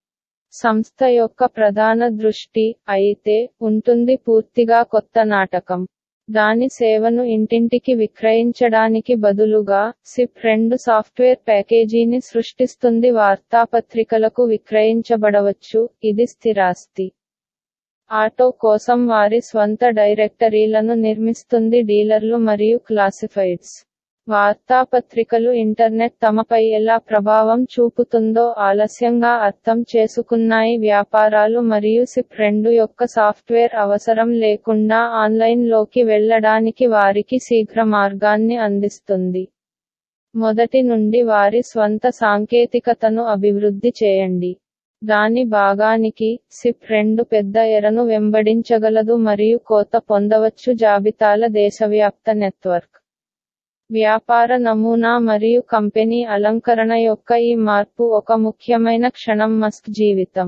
సంస్థ యొక్క ప్రధాన దృష్టి అయితే ఉంటుంది పూర్తిగా కొత్త నాటకం దాని సేవను ఇంటింటికి విక్రయించడానికి బదులుగా సిప్ రెండు సాఫ్ట్వేర్ ప్యాకేజీని సృష్టిస్తుంది వార్తాపత్రికలకు విక్రయించబడవచ్చు ఇది స్థిరాస్తి ఆటో కోసం వారి స్వంత డైరెక్టరీలను నిర్మిస్తుంది డీలర్లు మరియు క్లాసిఫైడ్స్ వార్తాపత్రికలు ఇంటర్నెట్ తమపై ఎలా ప్రభావం చూపుతుందో ఆలస్యంగా అర్థం చేసుకున్నాయి వ్యాపారాలు మరియు సిప్ రెండు యొక్క సాఫ్ట్వేర్ అవసరం లేకుండా ఆన్లైన్లోకి వెళ్ళడానికి వారికి శీఘ్ర మార్గాన్ని అందిస్తుంది మొదటి నుండి వారి స్వంత సాంకేతికతను అభివృద్ధి చేయండి దాని భాగానికి సిప్ రెండు పెద్ద ఎరను వెంబడించగలదు మరియు కోత పొందవచ్చు జాబితాల దేశవ్యాప్త నెట్వర్క్ వ్యాపార నమూనా మరియు కంపెనీ అలంకరణ యొక్క ఈ మార్పు ఒక ముఖ్యమైన క్షణం మస్క్ జీవితం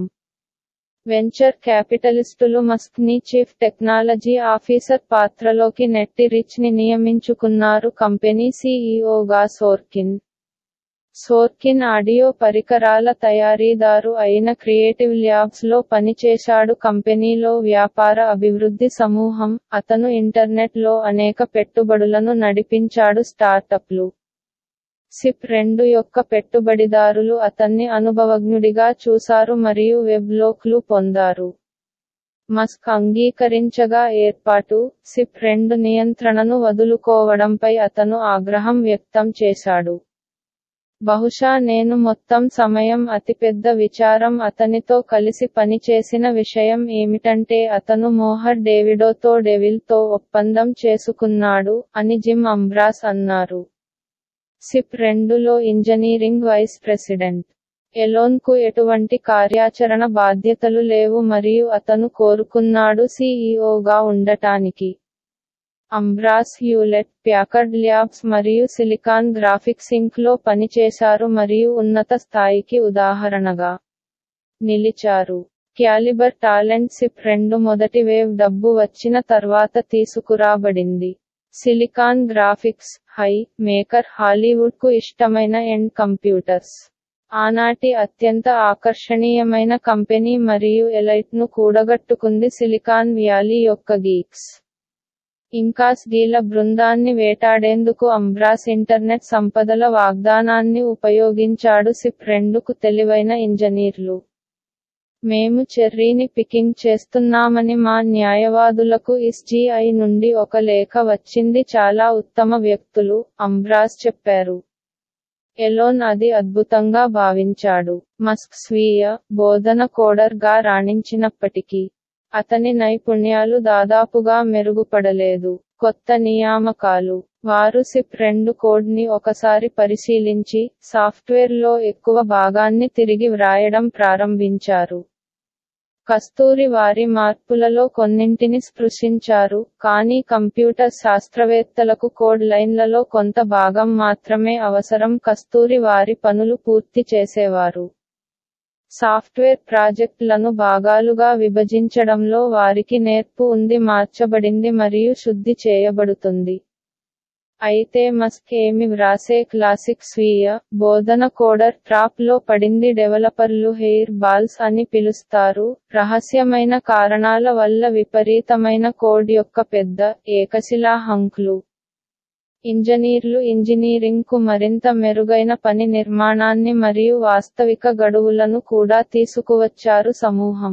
వెంచర్ క్యాపిటలిస్టులు మస్క్ ని చీఫ్ టెక్నాలజీ ఆఫీసర్ పాత్రలోకి నెట్టి రిచ్ ని నియమించుకున్నారు కంపెనీ సీఈఓగా సోర్కిన్ సోర్కిన్ ఆడియో పరికరాల తయారీదారు అయిన క్రియేటివ్ ల్యాబ్స్ లో పనిచేశాడు కంపెనీలో వ్యాపార అభివృద్ధి సమూహం అతను ఇంటర్నెట్ లో అనేక పెట్టుబడులను నడిపించాడు స్టార్టప్లు సిప్ రెండు యొక్క పెట్టుబడిదారులు అతన్ని అనుభవజ్ఞుడిగా చూశారు మరియు వెబ్లోక్లు పొందారు మస్క్ అంగీకరించగా ఏర్పాటు సిప్ రెండు నియంత్రణను వదులుకోవడంపై అతను ఆగ్రహం వ్యక్తం చేశాడు బహుశా నేను మొత్తం సమయం అతిపెద్ద విచారం అతనితో కలిసి పనిచేసిన విషయం ఏమిటంటే అతను మోహర్ డేవిడోతో డెవిల్ తో ఒప్పందం చేసుకున్నాడు అని జిమ్ అంబ్రాస్ అన్నారు సిప్ రెండులో ఇంజనీరింగ్ వైస్ ప్రెసిడెంట్ ఎలోన్ కు ఎటువంటి కార్యాచరణ బాధ్యతలు లేవు మరియు అతను కోరుకున్నాడు సీఈఓగా ఉండటానికి అంబ్రాస్ హ్యూలెట్ ప్యాకర్డ్ ల్యాబ్స్ మరియు సిలికాన్ గ్రాఫిక్స్ ఇంక్ లో పనిచేశారు మరియు ఉన్నత స్థాయికి ఉదాహరణగా నిలిచారు క్యాలిబర్ టాలెంట్ సిప్ రెండు మొదటి వేవ్ డబ్బు వచ్చిన తర్వాత తీసుకురాబడింది Silicon Graphics high maker Hollywood కు ఇష్టమైన ఎండ్ కంప్యూటర్స్ ఆనాటి అత్యంత ఆకర్షణీయమైన కంపెనీ మరియు ఎలైట్ ను కూడగట్టుకుంది సిలికాన్ వ్యాలీ యొక్క గీక్స్ ఇంకాస్ గీల బృందాన్ని వేటాడేందుకు అంబ్రాస్ ఇంటర్నెట్ సంపదల వాగ్దానాన్ని ఉపయోగించాడు సిప్ రెండుకు తెలివైన ఇంజనీర్లు మేము చెర్రీని పికింగ్ చేస్తున్నామని మా న్యాయవాదులకు ఎస్జీఐ నుండి ఒక లేఖ వచ్చింది చాలా ఉత్తమ వ్యక్తులు అంబ్రాస్ చెప్పారు ఎలోన్ అది అద్భుతంగా భావించాడు మస్క్ స్వీయ బోధన కోడర్ గా రాణించినప్పటికీ అతని నైపుణ్యాలు దాదాపుగా మెరుగుపడలేదు కొత్త నియామకాలు వారు సిప్ రెండు కోడ్ ని ఒకసారి పరిశీలించి సాఫ్ట్వేర్లో ఎక్కువ భాగాన్ని తిరిగి వ్రాయడం ప్రారంభించారు కస్తూరి వారి మార్పులలో కొన్నింటిని స్పృశించారు కానీ కంప్యూటర్ శాస్త్రవేత్తలకు కోడ్ లైన్లలో కొంత భాగం మాత్రమే అవసరం కస్తూరి వారి పనులు పూర్తి చేసేవారు సాఫ్ట్వేర్ ప్రాజెక్టులను భాగాలుగా విభజించడంలో వారికి నేర్పు ఉంది మార్చబడింది మరియు శుద్ధి చేయబడుతుంది అయితే మస్క్ ఏమి వ్రాసే క్లాసిక్ స్వీయ బోధన కోడర్ ట్రాప్ లో పడింది డెవలపర్లు హెయిర్ బాల్స్ అని పిలుస్తారు రహస్యమైన కారణాల వల్ల విపరీతమైన కోడ్ యొక్క పెద్ద ఏకశిలా హంక్లు ఇంజనీర్లు ఇంజనీరింగ్ కు మరింత మెరుగైన పని నిర్మాణాన్ని మరియు వాస్తవిక గడువులను కూడా తీసుకువచ్చారు సమూహం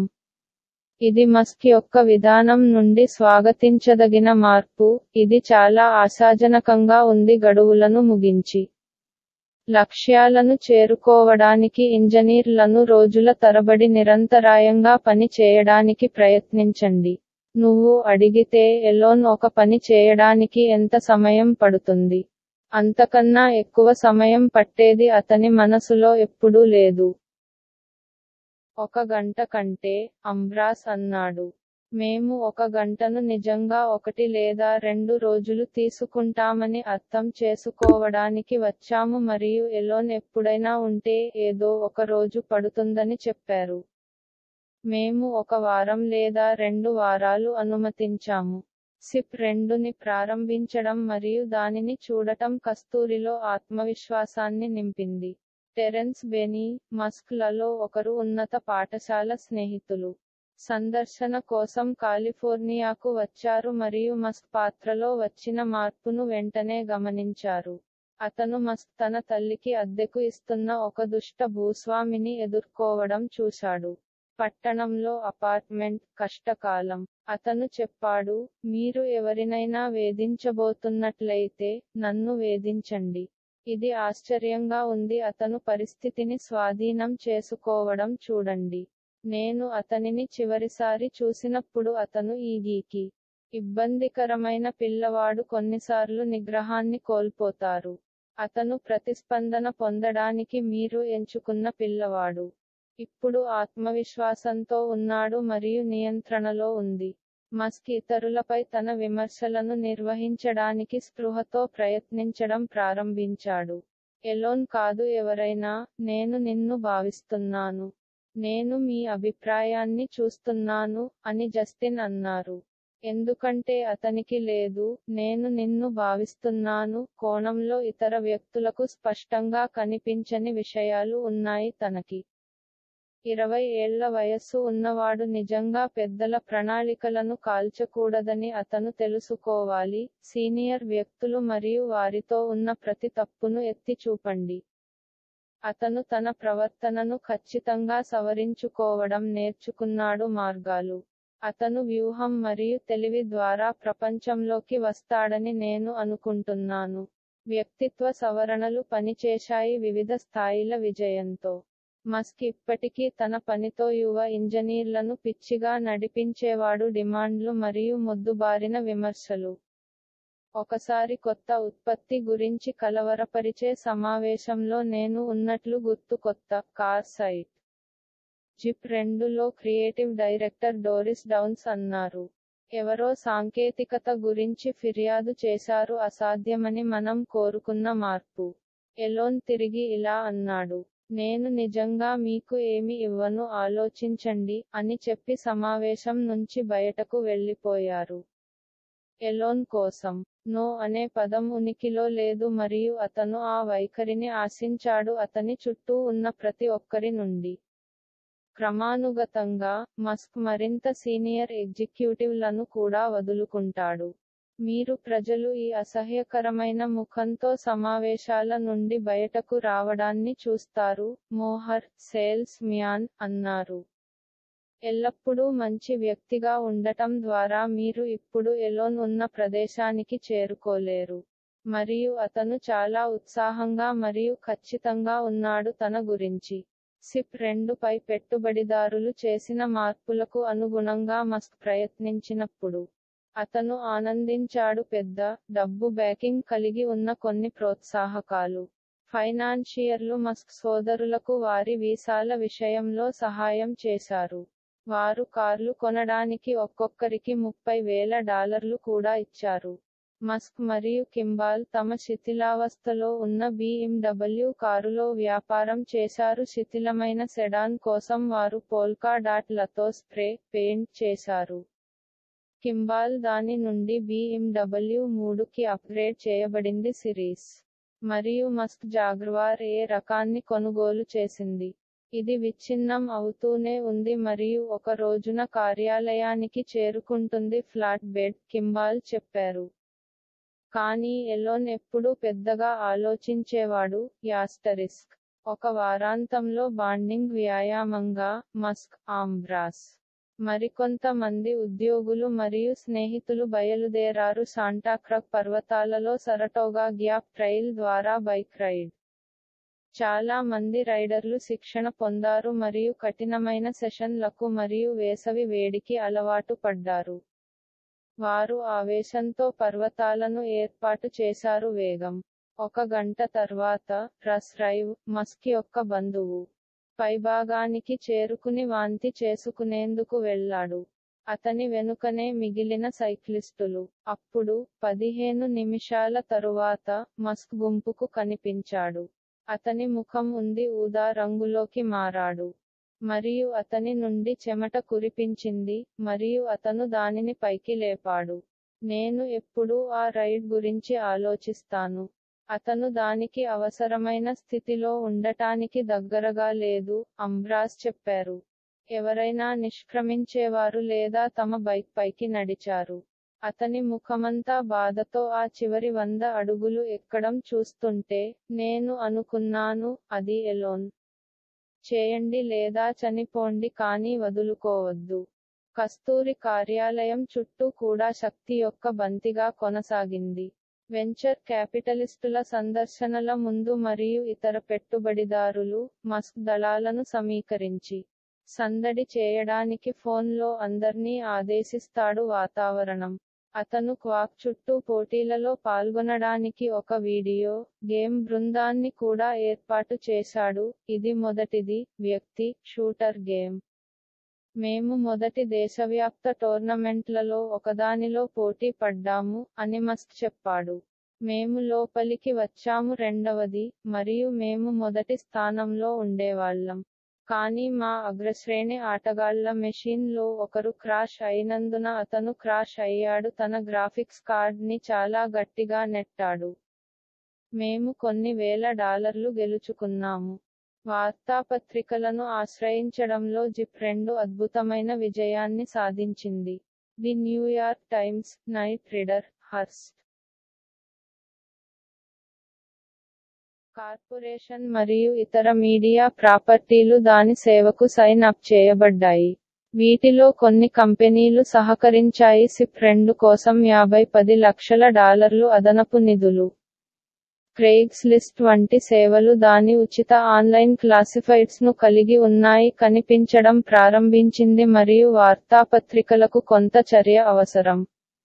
ఇది మస్క్ యొక్క విధానం నుండి స్వాగతించదగిన మార్పు ఇది చాలా ఆశాజనకంగా ఉంది గడువులను ముగించి లక్ష్యాలను చేరుకోవడానికి ఇంజనీర్లను రోజుల తరబడి నిరంతరాయంగా పని చేయడానికి ప్రయత్నించండి నువ్వు అడిగితే ఎలోన్ ఒక పని చేయడానికి ఎంత సమయం పడుతుంది అంతకన్నా ఎక్కువ సమయం పట్టేది అతని మనసులో ఎప్పుడూ లేదు ఒక గంట కంటే అంబ్రాస్ అన్నాడు మేము ఒక గంటను నిజంగా ఒకటి లేదా రెండు రోజులు తీసుకుంటామని అర్థం చేసుకోవడానికి వచ్చాము మరియు ఎలోన్ ఎప్పుడైనా ఉంటే ఏదో ఒక రోజు పడుతుందని చెప్పారు మేము ఒక వారం లేదా రెండు వారాలు అనుమతించాము సిప్ రెండుని ప్రారంభించడం మరియు దానిని చూడటం కస్తూరిలో ఆత్మవిశ్వాసాన్ని నింపింది టెరెన్స్ బెనీ మస్క్ లలో ఒకరు ఉన్నత పాఠశాల స్నేహితులు సందర్శన కోసం కాలిఫోర్నియాకు వచ్చారు మరియు మస్క్ పాత్రలో వచ్చిన మార్పును వెంటనే గమనించారు అతను మస్క్ తన తల్లికి అద్దెకు ఇస్తున్న ఒక దుష్ట భూస్వామిని ఎదుర్కోవడం చూశాడు పట్టణంలో అపార్ట్మెంట్ కష్టకాలం అతను చెప్పాడు మీరు ఎవరినైనా వేధించబోతున్నట్లయితే నన్ను వేధించండి ఇది ఆశ్చర్యంగా ఉంది అతను పరిస్థితిని స్వాధీనం చేసుకోవడం చూడండి నేను అతనిని చివరిసారి చూసినప్పుడు అతను ఈ గీకి ఇబ్బందికరమైన పిల్లవాడు కొన్నిసార్లు నిగ్రహాన్ని కోల్పోతారు అతను ప్రతిస్పందన పొందడానికి మీరు ఎంచుకున్న పిల్లవాడు ఇప్పుడు ఆత్మవిశ్వాసంతో ఉన్నాడు మరియు నియంత్రణలో ఉంది మస్క్ ఇతరులపై తన విమర్శలను నిర్వహించడానికి స్పృహతో ప్రయత్నించడం ప్రారంభించాడు ఎలోన్ కాదు ఎవరైనా నేను నిన్ను భావిస్తున్నాను నేను మీ అభిప్రాయాన్ని చూస్తున్నాను అని జస్టిన్ అన్నారు ఎందుకంటే అతనికి లేదు నేను నిన్ను భావిస్తున్నాను కోణంలో ఇతర వ్యక్తులకు స్పష్టంగా కనిపించని విషయాలు ఉన్నాయి తనకి ఇరవై ఏళ్ల వయస్సు ఉన్నవాడు నిజంగా పెద్దల ప్రణాళికలను కాల్చకూడదని అతను తెలుసుకోవాలి సీనియర్ వ్యక్తులు మరియు వారితో ఉన్న ప్రతి తప్పును ఎత్తి చూపండి అతను తన ప్రవర్తనను ఖచ్చితంగా సవరించుకోవడం నేర్చుకున్నాడు మార్గాలు అతను వ్యూహం మరియు తెలివి ద్వారా ప్రపంచంలోకి వస్తాడని నేను అనుకుంటున్నాను వ్యక్తిత్వ సవరణలు పనిచేశాయి వివిధ స్థాయిల విజయంతో మస్క్ ఇప్పటికీ తన పనితో యువ ఇంజనీర్లను పిచ్చిగా నడిపించేవాడు డిమాండ్లు మరియు మొద్దుబారిన విమర్శలు ఒకసారి కొత్త ఉత్పత్తి గురించి కలవరపరిచే సమావేశంలో నేను ఉన్నట్లు గుర్తు కొత్త కార్ సైట్ జిప్ రెండులో క్రియేటివ్ డైరెక్టర్ డోరిస్ డౌన్స్ అన్నారు ఎవరో సాంకేతికత గురించి ఫిర్యాదు చేశారు అసాధ్యమని మనం కోరుకున్న మార్పు ఎలోన్ తిరిగి ఇలా అన్నాడు నేను నిజంగా మీకు ఏమి ఇవ్వను ఆలోచించండి అని చెప్పి సమావేశం నుంచి బయటకు వెళ్ళిపోయారు ఎలోన్ కోసం నో అనే పదం ఉనికిలో లేదు మరియు అతను ఆ వైఖరిని ఆశించాడు అతని చుట్టూ ఉన్న ప్రతి ఒక్కరి నుండి క్రమానుగతంగా మస్క్ మరింత సీనియర్ ఎగ్జిక్యూటివ్లను కూడా వదులుకుంటాడు మీరు ప్రజలు ఈ అసహ్యకరమైన ముఖంతో సమావేశాల నుండి బయటకు రావడాన్ని చూస్తారు మోహర్ సేల్స్ మ్యాన్ అన్నారు ఎల్లప్పుడూ మంచి వ్యక్తిగా ఉండటం ద్వారా మీరు ఇప్పుడు ఎలోన్ ఉన్న ప్రదేశానికి చేరుకోలేరు మరియు అతను చాలా ఉత్సాహంగా మరియు ఖచ్చితంగా ఉన్నాడు తన గురించి సిప్ రెండుపై పెట్టుబడిదారులు చేసిన మార్పులకు అనుగుణంగా మస్క్ ప్రయత్నించినప్పుడు అతను ఆనందించాడు పెద్ద డబ్బు బ్యాకింగ్ కలిగి ఉన్న కొన్ని ప్రోత్సాహకాలు ఫైనాన్షియర్లు మస్క్ సోదరులకు వారి వీసాల విషయంలో సహాయం చేశారు వారు కార్లు కొనడానికి ఒక్కొక్కరికి ముప్పై వేల డాలర్లు కూడా ఇచ్చారు మస్క్ మరియు కింబాల్ తమ శిథిలావస్థలో ఉన్న BMW కారులో వ్యాపారం చేశారు శిథిలమైన సెడాన్ కోసం వారు పోల్కా డాట్లతో స్ప్రే పెయింట్ చేశారు కింబాల్ దాని నుండి BMW మూడుకి అప్గ్రేడ్ చేయబడింది సిరీస్ మరియు మస్క్ జాగ్వార్ ఏ రకాన్ని కొనుగోలు చేసింది ఇది విచ్ఛిన్నం అవుతూనే ఉంది మరియు ఒక రోజున కార్యాలయానికి చేరుకుంటుంది ఫ్లాట్ బెడ్ కింబాల్ చెప్పారు కానీ ఎలోన్ ఎప్పుడూ పెద్దగా ఆలోచించేవాడు యాస్టరిస్క్ ఒక వారాంతంలో బాండింగ్ వ్యాయామంగా మస్క్ ఆంబ్రాస్ మరికొంతమంది ఉద్యోగులు మరియు స్నేహితులు బయలుదేరారు శాంటాక్రక్ పర్వతాలలో సరటోగా గ్యాప్ ట్రైల్ ద్వారా బైక్ రైడ్ చాలా మంది రైడర్లు శిక్షణ పొందారు మరియు కఠినమైన సెషన్లకు మరియు వేసవి వేడికి అలవాటు పడ్డారు వారు ఆవేశంతో పర్వతాలను ఏర్పాటు చేశారు వేగం ఒక గంట తర్వాత రస్ రైవ్ మస్క్ యొక్క బంధువు పైభాగానికి చేరుకుని వాంతి చేసుకునేందుకు వెళ్ళాడు అతని వెనుకనే మిగిలిన సైక్లిస్టులు అప్పుడు పదిహేను నిమిషాల తరువాత మస్క్ గుంపుకు కనిపించాడు అతని ముఖం ఉంది ఊదా రంగులోకి మారాడు మరియు అతని నుండి చెమట కురిపించింది మరియు అతను దానిని పైకి లేపాడు నేను ఎప్పుడూ ఆ రైడ్ గురించి ఆలోచిస్తాను అతను దానికి అవసరమైన స్థితిలో ఉండటానికి దగ్గరగా లేదు అంబ్రాస్ చెప్పారు ఎవరైనా నిష్క్రమించేవారు లేదా తమ బైక్ పైకి నడిచారు అతని ముఖమంతా బాధతో ఆ చివరి వంద అడుగులు ఎక్కడం చూస్తుంటే నేను అనుకున్నాను అది ఎలోన్ చేయండి లేదా చనిపోండి కానీ వదులుకోవద్దు కస్తూరి కార్యాలయం చుట్టూ కూడా శక్తి యొక్క బంతిగా కొనసాగింది వెంచర్ క్యాపిటలిస్టుల సందర్శనల ముందు మరియు ఇతర పెట్టుబడిదారులు మస్క్ దళాలను సమీకరించి సందడి చేయడానికి ఫోన్లో అందర్నీ ఆదేశిస్తాడు వాతావరణం అతను క్వాక్ చుట్టూ పోటీలలో పాల్గొనడానికి ఒక వీడియో గేమ్ బృందాన్ని కూడా ఏర్పాటు చేశాడు ఇది మొదటిది వ్యక్తి షూటర్ గేమ్ మేము మొదటి దేశవ్యాప్త టోర్నమెంట్లలో ఒకదానిలో పోటీ పడ్డాము అని మస్క్ చెప్పాడు మేము లోపలికి వచ్చాము రెండవది మరియు మేము మొదటి స్థానంలో ఉండేవాళ్ళం కానీ మా అగ్రశ్రేణి ఆటగాళ్ల మెషిన్ లో ఒకరు క్రాష్ అయినందున అతను క్రాష్ అయ్యాడు తన గ్రాఫిక్స్ కార్డ్ ని చాలా గట్టిగా నెట్టాడు మేము కొన్ని వేల డాలర్లు గెలుచుకున్నాము వార్తాపత్రికలను ఆశ్రయించడంలో జిప్ రెండు అద్భుతమైన విజయాన్ని సాధించింది the New York Times Knight Ridder Hearst Corporation మరియు ఇతర మీడియా ప్రాపర్టీలు దాని సేవకు సైన్ అప్ చేయబడ్డాయి వీటిలో కొన్ని కంపెనీలు సహకరించాయి సిప్ రెండు కోసం యాభై పది లక్షల డాలర్లు అదనపు నిధులు క్రెయిగ్స్ లిస్ట్ వంటి సేవలు దాని ఉచిత ఆన్లైన్ క్లాసిఫైడ్స్ ను కలిగి ఉన్నాయి కనిపించడం ప్రారంభించింది మరియు వార్తాపత్రికలకు కొంత చర్య అవసరం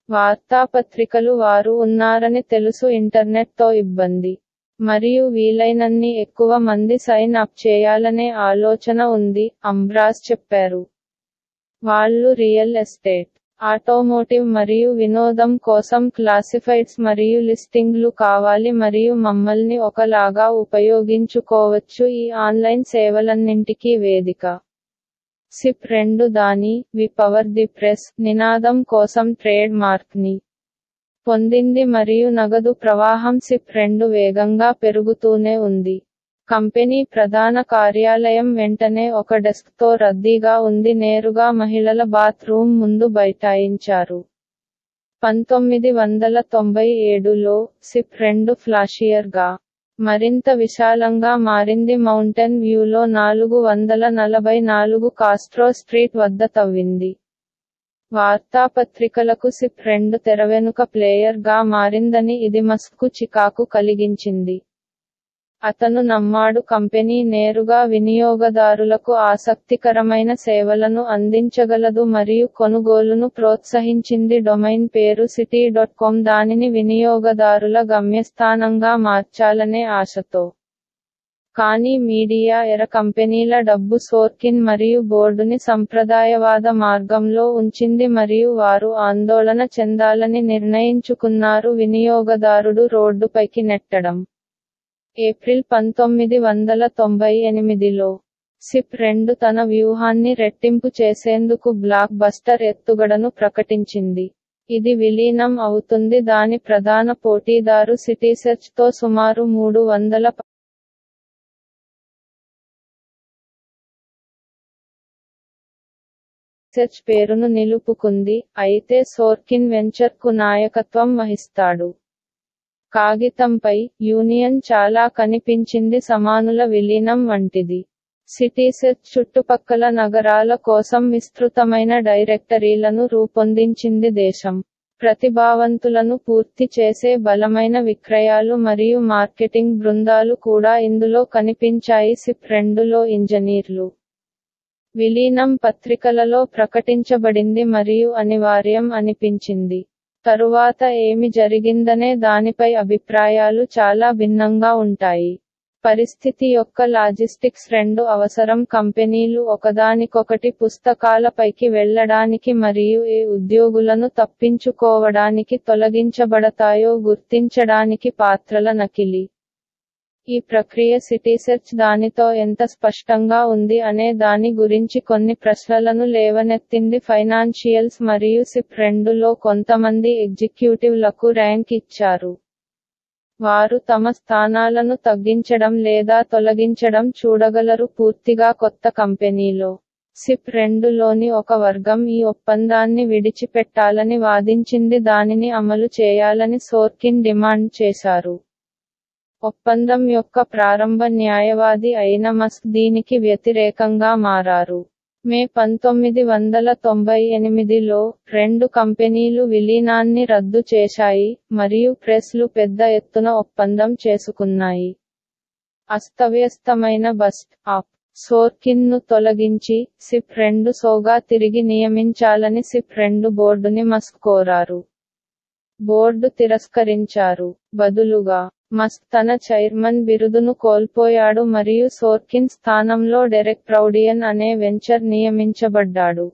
వార్తాపత్రికలు వారు ఉన్నారని తెలుసు ఇంటర్నెట్తో ఇబ్బంది మరియు వీలైనన్ని ఎక్కువ మంది సైన్ అప్ చేయాలనే ఆలోచన ఉంది అంబ్రాస్ చెప్పారు వాళ్ళు రియల్ ఎస్టేట్ ఆటోమోటివ్ మరియు వినోదం కోసం క్లాసిఫైడ్స్ మరియు లిస్టింగ్లు కావాలి మరియు మమ్మల్ని ఒకలాగా ఉపయోగించుకోవచ్చు ఈ ఆన్లైన్ సేవలన్నింటికీ వేదిక సిప్ రెండు దాని వి పవర్ ది ప్రెస్ నినాదం కోసం ట్రేడ్ మార్క్ని పొందింది మరియు నగదు ప్రవాహం సిప్ రెండు వేగంగా పెరుగుతూనే ఉంది కంపెనీ ప్రధాన కార్యాలయం వెంటనే ఒక డెస్క్తో రద్దీగా ఉంది నేరుగా మహిళల బాత్ రూమ్ ముందు బైఠాయించారు పంతొమ్మిది వందల తొంభై ఏడులో సిప్ రెండు ఫ్లాషియర్గా మరింత విశాలంగా మారింది మౌంటైన్ వ్యూలో నాలుగు వందల నలభై నాలుగు కాస్ట్రో స్ట్రీట్ వద్ద తవ్వింది వార్తాపత్రికలకు సిప్ రెండు తెరవెనుక ప్లేయర్ గా మారిందని ఇది మస్క్కు చికాకు కలిగించింది అతను నమ్మాడు కంపెనీ నేరుగా వినియోగదారులకు ఆసక్తికరమైన సేవలను అందించగలదు మరియు కొనుగోలును ప్రోత్సహించింది డొమైన్ పేరు సిటీ డాట్ కామ్ దానిని వినియోగదారుల గమ్యస్థానంగా మార్చాలనే ఆశతో కానీ మీడియా ఎర కంపెనీల డబ్బు సోర్కిన్ మరియు బోర్డుని సంప్రదాయవాద మార్గంలో ఉంచింది మరియు వారు ఆందోళన చెందాలని నిర్ణయించుకున్నారు వినియోగదారుడు రోడ్డుపైకి నెట్టడం ఏప్రిల్ పంతొమ్మిది వందల తొంభై ఎనిమిదిలో సిప్ రెండు తన వ్యూహాన్ని రెట్టింపు చేసేందుకు బ్లాక్ బస్టర్ ఎత్తుగడను ప్రకటించింది ఇది విలీనం అవుతుంది దాని ప్రధాన పోటీదారు సిటీసెర్చ్ తో సుమారు మూడు వందల సెర్చ్ పేరును నిలుపుకుంది అయితే సోర్కిన్ వెంచర్ కు నాయకత్వం వహిస్తాడు కాగితంపై యూనియన్ చాలా కనిపించింది సమానుల విలీనం వంటిది సిటీసెర్చ్ చుట్టుపక్కల నగరాల కోసం విస్తృతమైన డైరెక్టరీలను రూపొందించింది దేశం ప్రతిభావంతులను పూర్తి చేసే బలమైన విక్రయాలు మరియు మార్కెటింగ్ బృందాలు కూడా ఇందులో కనిపించాయి సిప్ రెండులో ఇంజనీర్లు విలీనం పత్రికలలో ప్రకటించబడింది మరియు అనివార్యం అనిపించింది తరువాత ఏమి జరిగిందనే దానిపై అభిప్రాయాలు చాలా భిన్నంగా ఉంటాయి పరిస్థితి యొక్క లాజిస్టిక్స్ రెండు అవసరం కంపెనీలు ఒకదానికొకటి పుస్తకాలపైకి వెళ్ళడానికి మరియు ఏ ఉద్యోగులను తప్పించుకోవడానికి తొలగించబడతాయో గుర్తించడానికి పాత్రల నకిలీ ఈ ప్రక్రియ సిటీసెర్చ్ దానితో ఎంత స్పష్టంగా ఉంది అనే దాని గురించి కొన్ని ప్రశ్నలను లేవనెత్తింది ఫైనాన్షియల్స్ మరియు సిప్ రెండులో కొంతమంది ఎగ్జిక్యూటివ్లకు ర్యాంక్ ఇచ్చారు వారు తమ స్థానాలను తగ్గించడం లేదా తొలగించడం చూడగలరు పూర్తిగా కొత్త కంపెనీలో సిప్ రెండులోని ఒక వర్గం ఈ ఒప్పందాన్ని విడిచిపెట్టాలని వాదించింది దానిని అమలు చేయాలని సోర్కిన్ డిమాండ్ చేశారు ఒప్పందం యొక్క ప్రారంభ న్యాయవాది అయిన మస్క్ దీనికి వ్యతిరేకంగా మారారు మే పంతొమ్మిది వందల తొంభై ఎనిమిదిలో రెండు కంపెనీలు విలీనాన్ని రద్దు చేశాయి మరియు ప్రెస్లు పెద్ద ఎత్తున ఒప్పందం చేసుకున్నాయి అస్తవ్యస్తమైన బస్ట్ ఆప్ సోర్కిన్ను తొలగించి సిప్ రెండు సోగా తిరిగి నియమించాలని సిప్ రెండు బోర్డుని మస్క్ కోరారు బోర్డు తిరస్కరించారు బదులుగా మస్క్ తన చైర్మన్ బిరుదును కోల్పోయాడు మరియు సోర్కిన్ స్థానంలో డెరెక్ ప్రౌడియన్ అనే వెంచర్ నియమించబడ్డాడు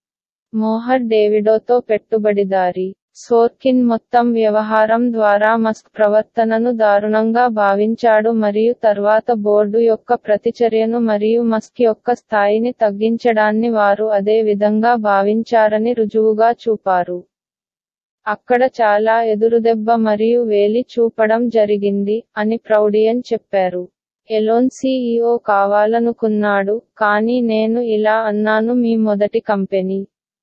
మోహర్ డేవిడోతో పెట్టుబడిదారి సోర్కిన్ మొత్తం వ్యవహారం ద్వారా మస్క్ ప్రవర్తనను దారుణంగా భావించాడు మరియు తర్వాత బోర్డు యొక్క ప్రతిచర్యను మరియు మస్క్ యొక్క స్థాయిని తగ్గించడాన్ని వారు అదే విధంగా భావించారని రుజువుగా చూపారు అక్కడ చాలా ఎదురుదెబ్బ మరియు వేలి చూపడం జరిగింది అని ప్రౌడియన్ చెప్పారు ఎలోన్ సీఈఓ కావాలనుకున్నాడు కానీ నేను ఇలా అన్నాను మీ మొదటి కంపెనీ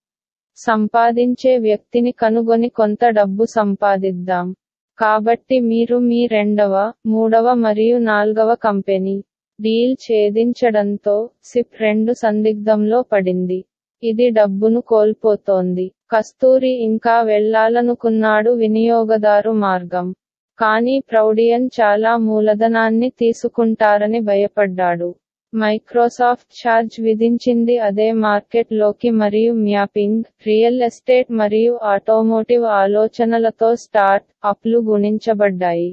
సంపాదించే వ్యక్తిని కనుగొని కొంత డబ్బు సంపాదిద్దాం కాబట్టి మీరు మీ రెండవ మూడవ మరియు నాల్గవ కంపెనీ డీల్ ఛేదించడంతో సిప్ రెండు సందిగ్ధంలో పడింది ఇది డబ్బును కోల్పోతోంది కస్తూరి ఇంకా వెళ్లాలనుకున్నాడు వినియోగదారు మార్గం కానీ ప్రౌడియన్ చాలా మూలధనాన్ని తీసుకుంటారని భయపడ్డాడు మైక్రోసాఫ్ట్ ఛార్జ్ విధించింది అదే మార్కెట్ లోకి మరియు మ్యాపింగ్ రియల్ ఎస్టేట్ మరియు ఆటోమోటివ్ ఆలోచనలతో స్టార్ట్ అప్లు గుణించబడ్డాయి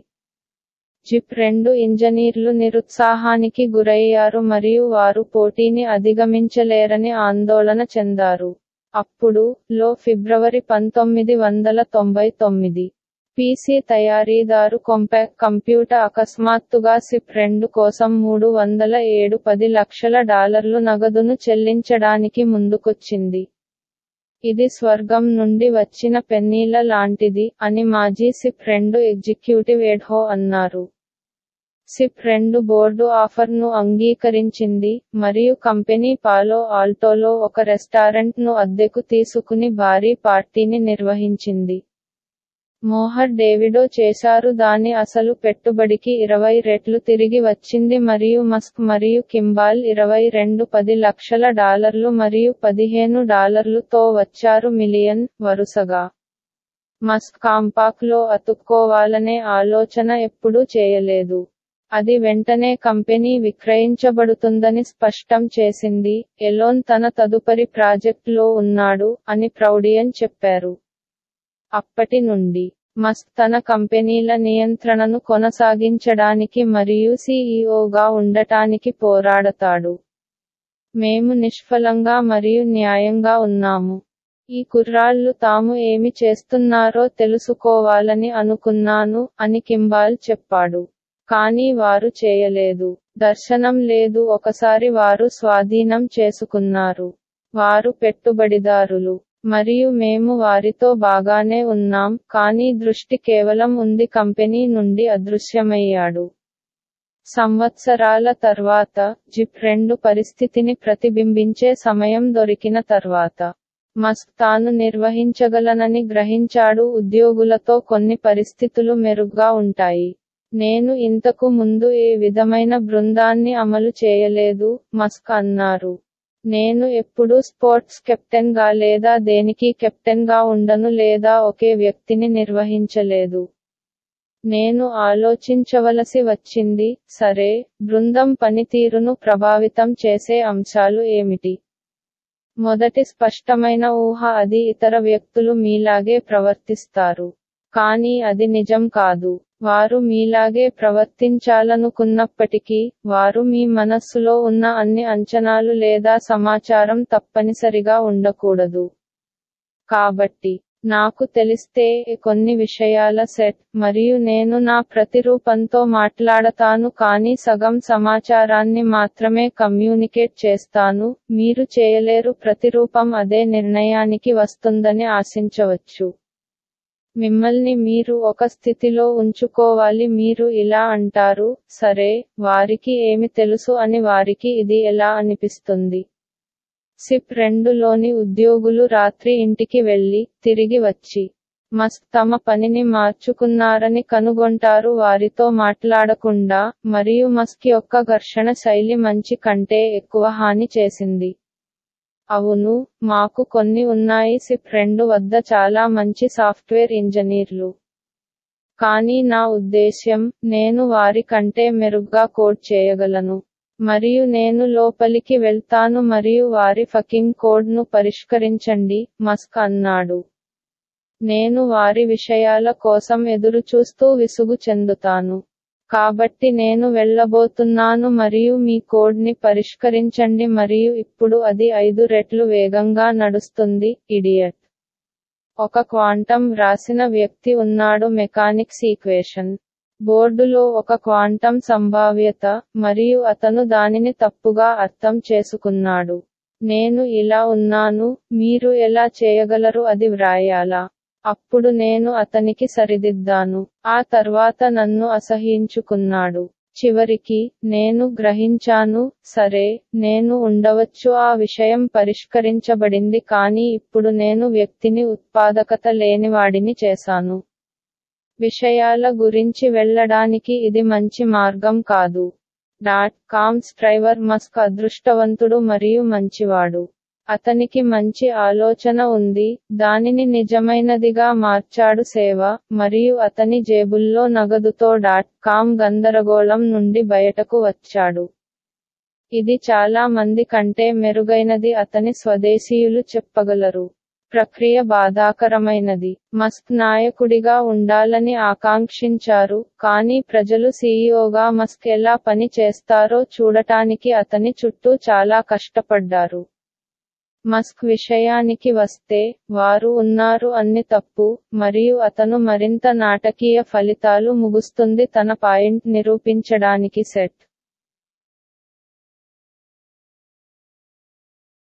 జిప్ రెండు ఇంజనీర్లు నిరుత్సాహానికి గురయ్యారు మరియు వారు పోటీని అధిగమించలేరని ఆందోళన చెందారు అప్పుడు లో ఫిబ్రవరి పంతొమ్మిది వందల తొంభై తొమ్మిది పీసీ తయారీదారు కొంపాక్ట్ కంప్యూటర్ అకస్మాత్తుగా సిప్ రెండు కోసం మూడు వందల ఏడు పది లక్షల డాలర్లు నగదును చెల్లించడానికి ముందుకొచ్చింది ఇది స్వర్గం నుండి వచ్చిన పెన్నీల లాంటిది అని మాజీ సిప్ రెండు ఎగ్జిక్యూటివ్ ఎడ్హో అన్నారు సిప్ రెండు బోర్డు ఆఫర్ను అంగీకరించింది మరియు కంపెనీ పాలో ఆల్టోలో ఒక రెస్టారెంట్ను అద్దెకు తీసుకుని భారీ పార్టీని నిర్వహించింది మోహర్ డేవిడో చేశారు దాని అసలు పెట్టుబడికి ఇరవై రెట్లు తిరిగి వచ్చింది మరియు మస్క్ మరియు కింబాల్ ఇరవై రెండు పది లక్షల డాలర్లు మరియు పదిహేను డాలర్లు తో వచ్చారు మిలియన్ వరుసగా మస్క్ కాంపాక్ లో అతుక్కోవాలనే ఆలోచన ఎప్పుడూ చేయలేదు అది వెంటనే కంపెనీ విక్రయించబడుతుందని స్పష్టం చేసింది ఎలోన్ తన తదుపరి ప్రాజెక్టులో ఉన్నాడు అని ప్రౌడియన్ చెప్పారు అప్పటి నుండి మస్క్ తన కంపెనీల నియంత్రణను కొనసాగించడానికి మరియు సీఈఓగా ఉండటానికి పోరాడతాడు మేము నిష్ఫలంగా మరియు న్యాయంగా ఉన్నాము ఈ కుర్రాళ్ళు తాము ఏమి చేస్తున్నారో తెలుసుకోవాలని అనుకున్నాను అని కింబాల్ చెప్పాడు కానీ వారు చేయలేదు దర్శనం లేదు ఒకసారి వారు స్వాధీనం చేసుకున్నారు వారు పెట్టుబడిదారులు మరియు మేము వారితో బాగానే ఉన్నాం కానీ దృష్టి కేవలం ఉంది కంపెనీ నుండి అదృశ్యమయ్యాడు సంవత్సరాల తర్వాత జిప్ రెండు పరిస్థితిని ప్రతిబింబించే సమయం దొరికిన తర్వాత మస్క్ తాను నిర్వహించగలనని గ్రహించాడు ఉద్యోగులతో కొన్ని పరిస్థితులు మెరుగ్గా ఉంటాయి నేను ఇంతకు ముందు ఏ విధమైన బృందాన్ని అమలు చేయలేదు మస్క్ అన్నారు నేను ఎప్పుడూ స్పోర్ట్స్ కెప్టెన్ గా లేదా దేనికి కెప్టెన్ గా ఉండను లేదా ఒకే వ్యక్తిని నిర్వహించలేదు నేను ఆలోచించవలసి వచ్చింది సరే బృందం పనితీరును ప్రభావితం చేసే అంశాలు ఏమిటి మొదటి స్పష్టమైన ఊహ అది ఇతర వ్యక్తులు మీలాగే ప్రవర్తిస్తారు కానీ అది నిజం కాదు వారు మీలాగే ప్రవర్తించాలనుకున్నప్పటికీ వారు మీ మనస్సులో ఉన్న అన్ని అంచనాలు లేదా సమాచారం తప్పనిసరిగా ఉండకూడదు కాబట్టి నాకు తెలిస్తే కొన్ని విషయాల సెట్ మరియు నేను నా ప్రతిరూపంతో మాట్లాడతాను కానీ సగం సమాచారాన్ని మాత్రమే కమ్యూనికేట్ చేస్తాను మీరు చేయలేరు ప్రతిరూపం అదే నిర్ణయానికి వస్తుందని ఆశించవచ్చు మిమ్మల్ని మీరు ఒక స్థితిలో ఉంచుకోవాలి మీరు ఇలా అంటారు సరే వారికి ఏమి తెలుసు అని వారికి ఇది ఎలా అనిపిస్తుంది సిప్ రెండులోని ఉద్యోగులు రాత్రి ఇంటికి వెళ్లి తిరిగి వచ్చి మస్క్ తమ పనిని మార్చుకున్నారని కనుగొంటారు వారితో మాట్లాడకుండా మరియు మస్క్ యొక్క ఘర్షణ శైలి మంచి కంటే ఎక్కువ హాని చేసింది అవును మాకు కొన్ని ఉన్నాయి సిప్ రెండు వద్ద చాలా మంచి సాఫ్ట్వేర్ ఇంజనీర్లు కానీ నా ఉద్దేశ్యం నేను వారి కంటే మెరుగ్గా కోడ్ చేయగలను మరియు నేను లోపలికి వెళ్తాను మరియు వారి ఫకింగ్ కోడ్ను పరిష్కరించండి మస్క్ అన్నాడు నేను వారి విషయాల కోసం ఎదురుచూస్తూ విసుగు చెందుతాను కాబట్టి నేను వెళ్ళబోతున్నాను మరియు మీ కోడ్ని పరిష్కరించండి మరియు ఇప్పుడు అది ఐదు రెట్లు వేగంగా నడుస్తుంది ఇడియట్ ఒక క్వాంటం వ్రాసిన వ్యక్తి ఉన్నాడు మెకానిక్స్ ఈక్వేషన్ బోర్డులో ఒక క్వాంటం సంభావ్యత మరియు అతను దానిని తప్పుగా అర్థం చేసుకున్నాడు నేను ఇలా ఉన్నాను మీరు ఎలా చేయగలరు అది వ్రాయాలా అప్పుడు నేను అతనికి సరిదిద్దాను ఆ తర్వాత నన్ను అసహించుకున్నాడు చివరికి నేను గ్రహించాను సరే నేను ఉండవచ్చు ఆ విషయం పరిష్కరించబడింది కానీ ఇప్పుడు నేను వ్యక్తిని ఉత్పాదకత లేనివాడిని చేశాను విషయాల గురించి వెళ్ళడానికి ఇది మంచి మార్గం కాదు డాట్ కామ్స్ డ్రైవర్ మస్క్ అదృష్టవంతుడు మరియు మంచివాడు అతనికి మంచి ఆలోచన ఉంది దానిని నిజమైనదిగా మార్చాడు సేవ మరియు అతని జేబుల్లో నగదుతో డాట్ కామ్ గందరగోళం నుండి బయటకు వచ్చాడు ఇది చాలా మంది కంటే మెరుగైనది అతని స్వదేశీయులు చెప్పగలరు ప్రక్రియ బాధాకరమైనది మస్క్ నాయకుడిగా ఉండాలని ఆకాంక్షించారు కానీ ప్రజలు సీఈఓగా మస్క్ ఎలా పని చేస్తారో చూడటానికి అతని చుట్టూ చాలా కష్టపడ్డారు మస్క్ విషయానికి వస్తే వారు ఉన్నారు అన్ని తప్పు మరియు అతను మరింత నాటకీయ ఫలితాలు ముగుస్తుంది తన పాయింట్ నిరూపించడానికి సెట్